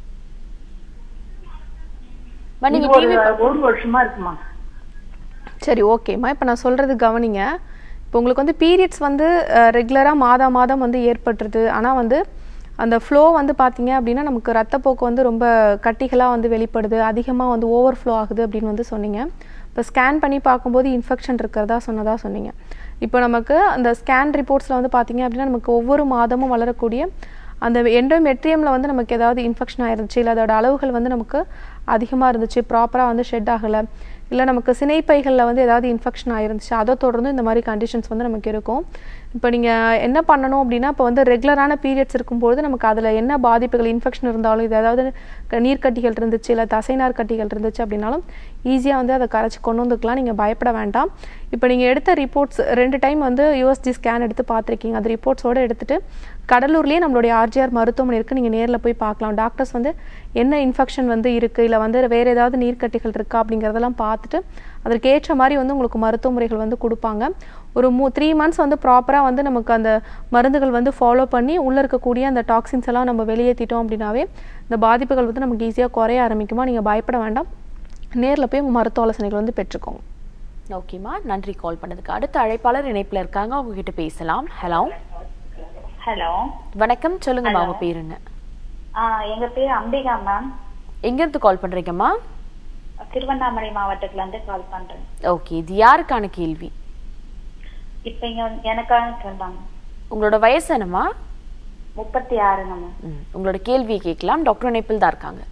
அம்மா, நீங்க இது ஒரு டிவி ஒரு வருஷமா இருக்குமா சரி ஓகேம்மா இப்போ நான் சொல்கிறது கவனிங்க இப்போ உங்களுக்கு வந்து பீரியட்ஸ் வந்து ரெகுலராக மாதா மாதம் வந்து ஏற்பட்டுருது ஆனால் வந்து அந்த ஃப்ளோ வந்து பார்த்தீங்க அப்படின்னா நமக்கு ரத்தப்போக்கு வந்து ரொம்ப கட்டிகளாக வந்து வெளிப்படுது அதிகமாக வந்து ஓவர் ஃப்ளோ ஆகுது அப்படின்னு வந்து சொன்னீங்க இப்போ ஸ்கேன் பண்ணி பார்க்கும்போது இன்ஃபெக்ஷன் இருக்கிறதா சொன்னதா சொன்னீங்க இப்போ நமக்கு அந்த ஸ்கேன் ரிப்போர்ட்ஸில் வந்து பார்த்தீங்க அப்படின்னா நமக்கு ஒவ்வொரு மாதமும் வளரக்கூடிய அந்த எண்டோமெட்ரியமில் வந்து நமக்கு ஏதாவது இன்ஃபெக்ஷன் ஆயிருந்துச்சு இல்லை அதோட அளவுகள் வந்து நமக்கு அதிகமாக இருந்துச்சு ப்ராப்பராக வந்து ஷெட் ஆகலை இல்லை நமக்கு சினைப்பைகளில் வந்து ஏதாவது இன்ஃபெக்ஷன் ஆயிருந்துச்சு அதை தொடர்ந்து இந்த மாதிரி கண்டிஷன்ஸ் வந்து நமக்கு இருக்கும் இப்போ நீங்கள் என்ன பண்ணணும் அப்படின்னா இப்போ வந்து ரெகுலரான பீரியட்ஸ் இருக்கும்போது நமக்கு அதில் என்ன பாதிப்புகள் இன்ஃபெக்ஷன் இருந்தாலும் இது ஏதாவது க- நீர்க்கட்டிகள் இருந்துச்சு இல்லை தசைநார் கட்டிகள் இருந்துச்சு அப்படின்னாலும் ஈஸியாக வந்து அதை கரைச்சி கொண்டு வந்துக்கலாம் நீங்கள் பயப்பட வேண்டாம் இப்போ நீங்கள் எடுத்த ரிப்போர்ட்ஸ் ரெண்டு டைம் வந்து யூஎஸ்ஜி ஸ்கேன் எடுத்து பார்த்துருக்கீங்க அந்த ரிப்போர்ட்ஸோடு எடுத்துட்டு கடலூர்லேயே நம்மளுடைய ஆர்ஜிஆர் மருத்துவமனை இருக்குது நீங்கள் நேரில் போய் பார்க்கலாம் டாக்டர்ஸ் வந்து என்ன இன்ஃபெக்ஷன் வந்து இருக்குது இல்லை வந்து வேறு ஏதாவது நீர்க்கட்டிகள் இருக்கா அப்படிங்கிறதெல்லாம் பார்த்துட்டு அதற்கு ஏற்ற மாதிரி வந்து உங்களுக்கு மருத்துவ முறைகள் வந்து கொடுப்பாங்க ஒரு மூ த்ரீ மந்த்ஸ் வந்து ப்ராப்பராக வந்து நமக்கு அந்த மருந்துகள் வந்து ஃபாலோ பண்ணி உள்ளே இருக்கக்கூடிய அந்த டாக்ஸின்ஸ் எல்லாம் நம்ம வெளியேற்றிட்டோம் அப்படின்னாவே இந்த பாதிப்புகள் வந்து நமக்கு ஈஸியாக குறைய ஆரம்பிக்குமா நீங்கள் பயப்பட வேண்டாம் நேரில் போய் உங்கள் மருத்துவ ஆலோசனைகள் வந்து பெற்றுக்கோங்க ஓகேம்மா நன்றி கால் பண்ணதுக்கு அடுத்த அழைப்பாளர் இணைப்புல இருக்காங்க அவங்க கிட்ட பேசலாம் ஹலோ ஹலோ வணக்கம் சொல்லுங்கம்மா உங்க பேர் என்ன எங்க பேர் அம்பிகா மேம் எங்க இருந்து கால் பண்றீங்கம்மா திருவண்ணாமலை மாவட்டத்துல இருந்து கால் பண்றேன் ஓகே இது யாருக்கான கேள்வி இப்ப இங்க வந்து எனக்காக சொல்றாங்க உங்களோட வயசு என்னம்மா முப்பத்தி ஆறுங்க மேம் ம், உங்களோட கேள்வியை கேட்கலாம் டாக்டர் இணைப்பில் தான் இருக்காங்க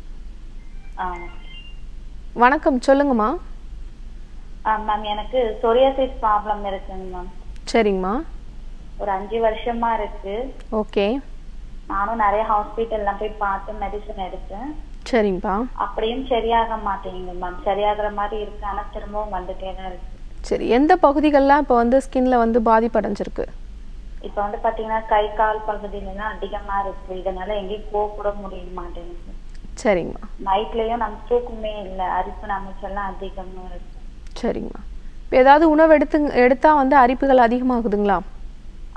வணக்கம் சொல்லுங்கம்மா மேம் எனக்கு சொரியாசிஸ் ப்ராப்ளம் இருக்குங்க மேம் சரிங்கம்மா ஒரு அஞ்சு வருஷமா இருக்கு ஓகே நானும் நிறைய ஹாஸ்பிட்டல்லாம் போய் பார்த்து மெடிசன் எடுத்தேன் சரிங்கப்பா அப்படியும் சரியாக மாட்டேங்குது மேம் சரியாகிற மாதிரி இருக்கு ஆனா திரும்பவும் வந்துட்டே தான் இருக்கு சரி எந்த பகுதிகள்லாம் இப்போ வந்து ஸ்கின்ல வந்து பாதிப்படைஞ்சிருக்கு இப்ப வந்து பாத்தீங்கன்னா கை கால் பகுதியிலாம் அதிகமா இருக்கு இதனால எங்கேயும் போக கூட முடிய மாட்டேங்குது சரிங்கம்மா நைட்லயும் நம்ம தூக்கமே இல்ல அரிப்பு நமச்செல்லாம் அதிகமா இருக்கு சரிங்கம்மா இப்போ ஏதாவது உணவு எடுத்து எடுத்தா வந்து அரிப்புகள் அதிகமாகுதுங்களா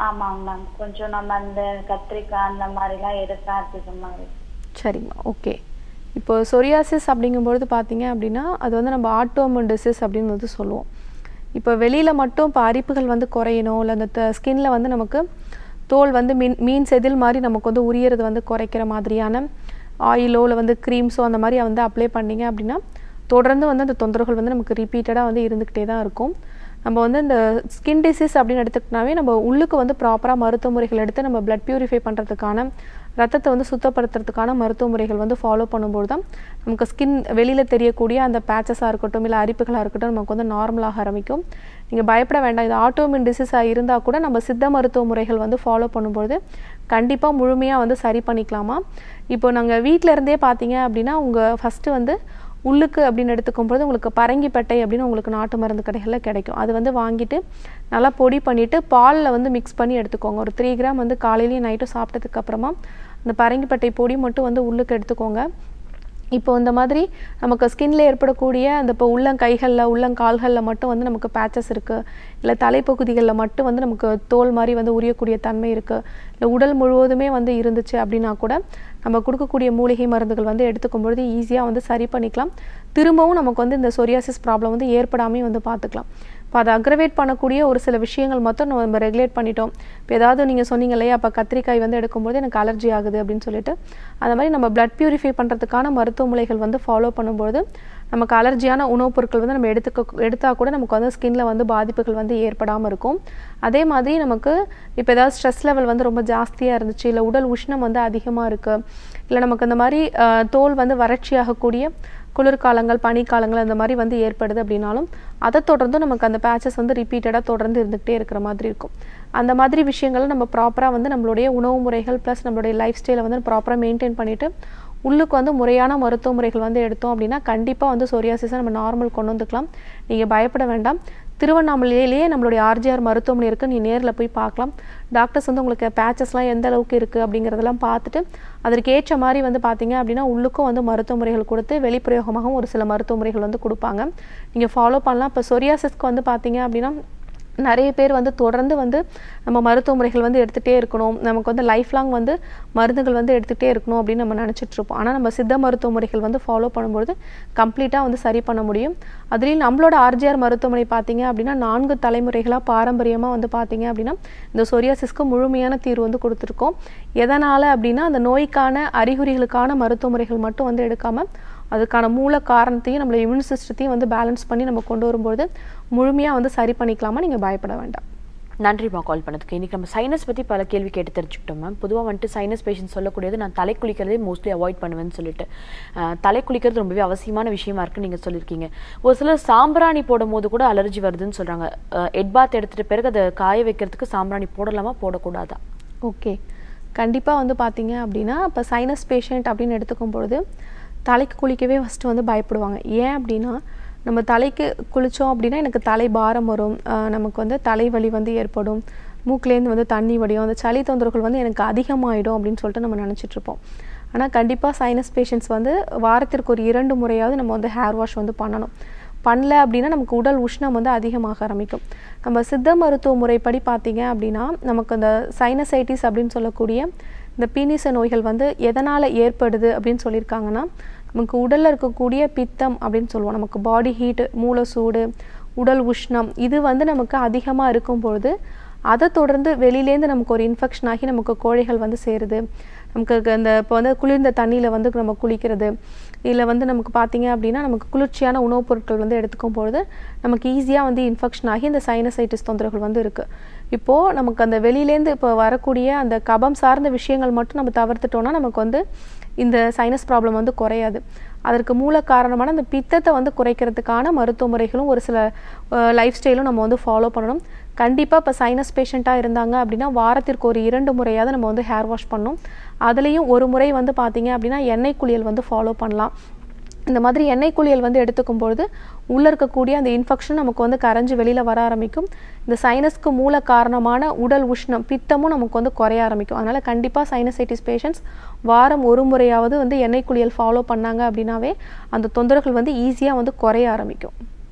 ஆமாங்க மேம் கொஞ்சம் நம்ம அந்த கத்திரிக்காய் அந்த மாதிரிலாம் எடுத்தா அதிகமா இருக்கு சரிம்மா ஓகே இப்போ சொரியாசிஸ் அப்படிங்கும்பொழுது பார்த்தீங்க அப்படின்னா அது வந்து நம்ம ஆட்டோமன் டிசீஸ் அப்படின்னு வந்து சொல்லுவோம் இப்போ வெளியில் மட்டும் இப்போ அரிப்புகள் வந்து குறையணும் இல்லை அந்த ஸ்கின்ல வந்து நமக்கு தோல் வந்து மீன் மீன் செதில் மாதிரி நமக்கு வந்து உரியறது வந்து குறைக்கிற மாதிரியான ஆயிலோ இல்லை வந்து க்ரீம்ஸோ அந்த மாதிரி வந்து அப்ளை பண்ணீங்க அப்படின்னா தொடர்ந்து வந்து அந்த தொந்தரவுகள் வந்து நமக்கு ரிப்பீட்டடாக வந்து இருந்துக்கிட்டே தான் இருக்கும் நம்ம வந்து இந்த ஸ்கின் டிசீஸ் அப்படின்னு எடுத்துக்கிட்டாவே நம்ம உள்ளுக்கு வந்து ப்ராப்பராக மருத்துவ முறைகள் எடுத்து நம்ம பிளட் பியூரிஃபை பண்ணுறதுக்கான ரத்தத்தை வந்து சுத்தப்படுத்துறதுக்கான மருத்துவ முறைகள் வந்து ஃபாலோ பண்ணும்போது தான் நமக்கு ஸ்கின் வெளியில் தெரியக்கூடிய அந்த பேச்சஸாக இருக்கட்டும் இல்லை அரிப்புகளாக இருக்கட்டும் நமக்கு வந்து நார்மலாக ஆரம்பிக்கும் நீங்கள் பயப்பட வேண்டாம் இது ஆட்டோமின் டிசீஸாக இருந்தால் கூட நம்ம சித்த மருத்துவ முறைகள் வந்து ஃபாலோ பண்ணும்பொழுது கண்டிப்பாக முழுமையாக வந்து சரி பண்ணிக்கலாமா இப்போ நாங்கள் வீட்டில் இருந்தே பார்த்தீங்க அப்படின்னா உங்கள் ஃபஸ்ட்டு வந்து உள்ளுக்கு அப்படின்னு எடுத்துக்கும்போது உங்களுக்கு பரங்கிப்பட்டை அப்படின்னு உங்களுக்கு நாட்டு மருந்து கடைகளில் கிடைக்கும் அது வந்து வாங்கிட்டு நல்லா பொடி பண்ணிவிட்டு பாலில் வந்து மிக்ஸ் பண்ணி எடுத்துக்கோங்க ஒரு த்ரீ கிராம் வந்து காலையிலையும் நைட்டும் சாப்பிட்டதுக்கு அப்புறமா அந்த பரங்கிப்பட்டை பொடி மட்டும் வந்து உள்ளுக்கு எடுத்துக்கோங்க இப்போ இந்த மாதிரி நமக்கு ஸ்கின்ல ஏற்படக்கூடிய அந்த இப்போ உள்ளங்கைகளில் உள்ளங்கால்களில் மட்டும் வந்து நமக்கு பேச்சஸ் இருக்குது இல்லை தலைப்பகுதிகளில் மட்டும் வந்து நமக்கு தோல் மாதிரி வந்து உரியக்கூடிய தன்மை இருக்குது இல்லை உடல் முழுவதுமே வந்து இருந்துச்சு அப்படின்னா கூட நம்ம கொடுக்கக்கூடிய மூலிகை மருந்துகள் வந்து எடுத்துக்கும் பொழுது ஈஸியாக வந்து சரி பண்ணிக்கலாம் திரும்பவும் நமக்கு வந்து இந்த சொரியாசிஸ் ப்ராப்ளம் வந்து ஏற்படாமே வந்து பார்த்துக்கலாம் இப்போ அதை அக்ரவேட் பண்ணக்கூடிய ஒரு சில விஷயங்கள் மட்டும் நம்ம ரெகுலேட் பண்ணிட்டோம் இப்போ ஏதாவது நீங்கள் சொன்னீங்க இல்லையா அப்போ கத்திரிக்காய் வந்து எடுக்கும்போது எனக்கு அலர்ஜி ஆகுது அப்படின்னு சொல்லிட்டு அந்த மாதிரி நம்ம பிளட் பியூரிஃபை பண்ணுறதுக்கான மருத்துவ முறைகள் வந்து ஃபாலோ பண்ணும்போது நமக்கு அலர்ஜியான உணவுப் பொருட்கள் வந்து நம்ம எடுத்துக்க எடுத்தால் கூட நமக்கு வந்து ஸ்கின்ல வந்து பாதிப்புகள் வந்து ஏற்படாமல் இருக்கும் அதே மாதிரி நமக்கு இப்போ ஏதாவது ஸ்ட்ரெஸ் லெவல் வந்து ரொம்ப ஜாஸ்தியாக இருந்துச்சு இல்லை உடல் உஷ்ணம் வந்து அதிகமாக இருக்குது இல்லை நமக்கு இந்த மாதிரி அஹ், தோல் வந்து வறட்சியாகக்கூடிய குளிர்காலங்கள் பனிக்காலங்கள் அந்த மாதிரி வந்து ஏற்படுது அப்படின்னாலும் அதை தொடர்ந்து நமக்கு அந்த பேச்சஸ் வந்து ரிப்பீட்டடாக தொடர்ந்து இருந்துகிட்டே இருக்கிற மாதிரி இருக்கும் அந்த மாதிரி விஷயங்களை நம்ம ப்ராப்பராக வந்து நம்மளுடைய உணவு முறைகள் ப்ளஸ் நம்மளுடைய லைஃப் ஸ்டைலை வந்து ப்ராப்பராக மெயின்டைன் பண்ணிவிட்டு உள்ளுக்கு வந்து முறையான மருத்துவ முறைகள் வந்து எடுத்தோம் அப்படின்னா கண்டிப்பாக வந்து சொரியாசிஸை நம்ம நார்மல் கொண்டு வந்துக்கலாம் நீங்கள் பயப்பட வேண்டாம் திருவண்ணாமலையிலேயே நம்மளுடைய ஆர்ஜிஆர் மருத்துவமனை இருக்குது நீ நேரில் போய் பார்க்கலாம் டாக்டர்ஸ் வந்து உங்களுக்கு பேச்சஸ்லாம் எந்த அளவுக்கு இருக்குது அப்படிங்கிறதெல்லாம் பார்த்துட்டு அதற்கு ஏற்ற மாதிரி வந்து பார்த்தீங்க அப்படின்னா உள்ளுக்கும் வந்து மருத்துவ முறைகள் கொடுத்து வெளிப்பிரயோகமாகவும் ஒரு சில மருத்துவ முறைகள் வந்து கொடுப்பாங்க நீங்கள் ஃபாலோ பண்ணலாம் இப்போ சொரியாசிஸ்க்கு வந்து பார்த்தீங்க அப்படின்னா நிறைய பேர் வந்து தொடர்ந்து வந்து நம்ம மருத்துவ முறைகள் வந்து எடுத்துகிட்டே இருக்கணும் நமக்கு வந்து லைஃப் லாங் வந்து மருந்துகள் வந்து எடுத்துகிட்டே இருக்கணும் அப்படின்னு நம்ம நினச்சிட்டு இருப்போம் ஆனால் நம்ம சித்த மருத்துவ முறைகள் வந்து ஃபாலோ பண்ணும்பொழுது கம்ப்ளீட்டாக வந்து சரி பண்ண முடியும் அதுலேயும் நம்மளோட ஆர்ஜிஆர் மருத்துவமனை பார்த்தீங்க அப்படின்னா நான்கு தலைமுறைகளாக பாரம்பரியமாக வந்து பார்த்தீங்க அப்படின்னா இந்த சொரியாசிஸ்க்கு முழுமையான தீர்வு வந்து கொடுத்துருக்கோம் எதனால் அப்படின்னா அந்த நோய்க்கான அறிகுறிகளுக்கான மருத்துவ முறைகள் மட்டும் வந்து எடுக்காமல் அதுக்கான மூல காரணத்தையும் நம்மளோட இம்யூன் சிஸ்டத்தையும் வந்து பேலன்ஸ் பண்ணி நம்ம கொண்டு வரும்போது முழுமையாக வந்து சரி பண்ணிக்கலாமா நீங்கள் பயப்பட வேண்டாம் நன்றிம்மா கால் பண்ணதுக்கு இன்னைக்கு நம்ம சைனஸ் பற்றி பல கேள்வி கேட்டு தெரிஞ்சுக்கிட்டோம் மேம் பொதுவாக வந்துட்டு சைனஸ் பேஷண்ட் சொல்லக்கூடியது நான் தலை குளிக்கிறதே மோஸ்ட்லி அவாய்ட் பண்ணுவேன்னு சொல்லிட்டு அஹ், தலை குளிக்கிறது ரொம்பவே அவசியமான விஷயமா இருக்குன்னு நீங்கள் சொல்லியிருக்கீங்க ஒரு சிலர் சாம்பிராணி போடும் போது கூட அலர்ஜி வருதுன்னு சொல்கிறாங்க எட் பாத் எடுத்துகிட்ட பிறகு அதை காய வைக்கிறதுக்கு சாம்பிராணி போடலாமா போடக்கூடாதா ஓகே கண்டிப்பாக வந்து பார்த்தீங்க அப்படின்னா இப்போ சைனஸ் பேஷண்ட் அப்படின்னு எடுத்துக்கும் பொழுது தலைக்கு குளிக்கவே ஃபஸ்ட்டு வந்து பயப்படுவாங்க ஏன் அப்படின்னா நம்ம தலைக்கு குளித்தோம் அப்படின்னா எனக்கு தலை பாரம் வரும் ஆஹ் நமக்கு வந்து தலைவலி வந்து ஏற்படும் மூக்குலேருந்து வந்து தண்ணி வடியும் அந்த சளி தொந்தரவுகள் வந்து எனக்கு அதிகமாகிடும் அப்படின்னு சொல்லிட்டு நம்ம நினச்சிட்டு இருப்போம் ஆனால் கண்டிப்பாக சைனஸ் பேஷண்ட்ஸ் வந்து வாரத்திற்கு ஒரு இரண்டு முறையாவது நம்ம வந்து ஹேர் வாஷ் வந்து பண்ணணும் பண்ணல அப்படின்னா நமக்கு உடல் உஷ்ணம் வந்து அதிகமாக ஆரம்பிக்கும் நம்ம சித்த மருத்துவ முறைப்படி பார்த்தீங்க அப்படின்னா நமக்கு இந்த சைனசைட்டிஸ் அப்படின்னு சொல்லக்கூடிய இந்த பீனிச நோய்கள் வந்து எதனால் ஏற்படுது அப்படின்னு சொல்லியிருக்காங்கன்னா நமக்கு உடலில் இருக்கக்கூடிய பித்தம் அப்படின்னு சொல்லுவோம் நமக்கு பாடி ஹீட்டு மூளை சூடு உடல் உஷ்ணம் இது வந்து நமக்கு அதிகமாக இருக்கும் பொழுது அதை தொடர்ந்து வெளியிலேருந்து நமக்கு ஒரு இன்ஃபெக்ஷன் ஆகி நமக்கு கோழைகள் வந்து சேருது நமக்கு க- இந்த இப்போ வந்து குளிர்ந்த தண்ணியில் வந்து நம்ம குளிக்கிறது இல்லை வந்து நமக்கு பார்த்தீங்க அப்படின்னா நமக்கு குளிர்ச்சியான உணவுப் பொருட்கள் வந்து எடுத்துக்கும் பொழுது நமக்கு ஈஸியாக வந்து இன்ஃபெக்ஷன் ஆகி இந்த சைனசைட்டிஸ் தொந்தரவுகள் வந்து இருக்குது இப்போது நமக்கு அந்த வெளியிலேருந்து இப்போ வரக்கூடிய அந்த கபம் சார்ந்த விஷயங்கள் மட்டும் நம்ம தவிர்த்துட்டோம்னா நமக்கு வந்து இந்த சைனஸ் ப்ராப்ளம் வந்து குறையாது அதற்கு மூல காரணமான அந்த பித்தத்தை வந்து குறைக்கிறதுக்கான மருத்துவ முறைகளும் ஒரு சில லைஃப் ஸ்டைலும் நம்ம வந்து ஃபாலோ பண்ணணும் கண்டிப்பாக இப்போ சைனஸ் பேஷண்ட்டாக இருந்தாங்க அப்படின்னா வாரத்திற்கு ஒரு இரண்டு முறையாவது நம்ம வந்து ஹேர் வாஷ் பண்ணணும் அதுலேயும் ஒரு முறை வந்து பார்த்தீங்க அப்படின்னா எண்ணெய் குளியல் வந்து ஃபாலோ பண்ணலாம் இந்த மாதிரி எண்ணெய் குளியல் வந்து எடுத்துக்கும் பொழுது உள்ளே இருக்கக்கூடிய அந்த இன்ஃபெக்ஷன் நமக்கு வந்து கரைஞ்சு வெளியில் வர ஆரம்பிக்கும் இந்த சைனஸ்க்கு மூல காரணமான உடல் உஷ்ணம் பித்தமும் நமக்கு வந்து குறைய ஆரம்பிக்கும் அதனால் கண்டிப்பாக சைனசைட்டிஸ் பேஷண்ட்ஸ் வாரம் ஒரு முறையாவது வந்து எண்ணெய் குளியல் ஃபாலோ பண்ணாங்க அப்படின்னாவே அந்த தொந்தரவுகள் வந்து ஈஸியாக வந்து குறைய ஆரம்பிக்கும்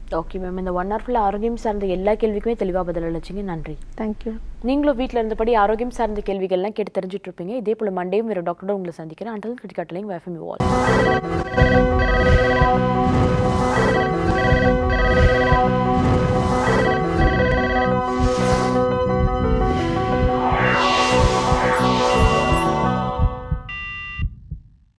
ஓகே மேம் இந்த ஒன் ஹவர் ஆரோக்கியம் சார்ந்த எல்லா கேள்விக்குமே தெளிவாக பதில் அளிச்சிங்க நன்றி தேங்க்யூ நீங்களும் வீட்டில் இருந்தபடி ஆரோக்கியம் சார்ந்த கேள்விகள்லாம் கேட்டு தெரிஞ்சுட்டு இருப்பீங்க இதே போல் மண்டேயும் வேறு டாக்டரோட உங்களை சந்திக்கிறேன் அண்டல் கிரிக்கெட்லையும் வேஃபமி வால்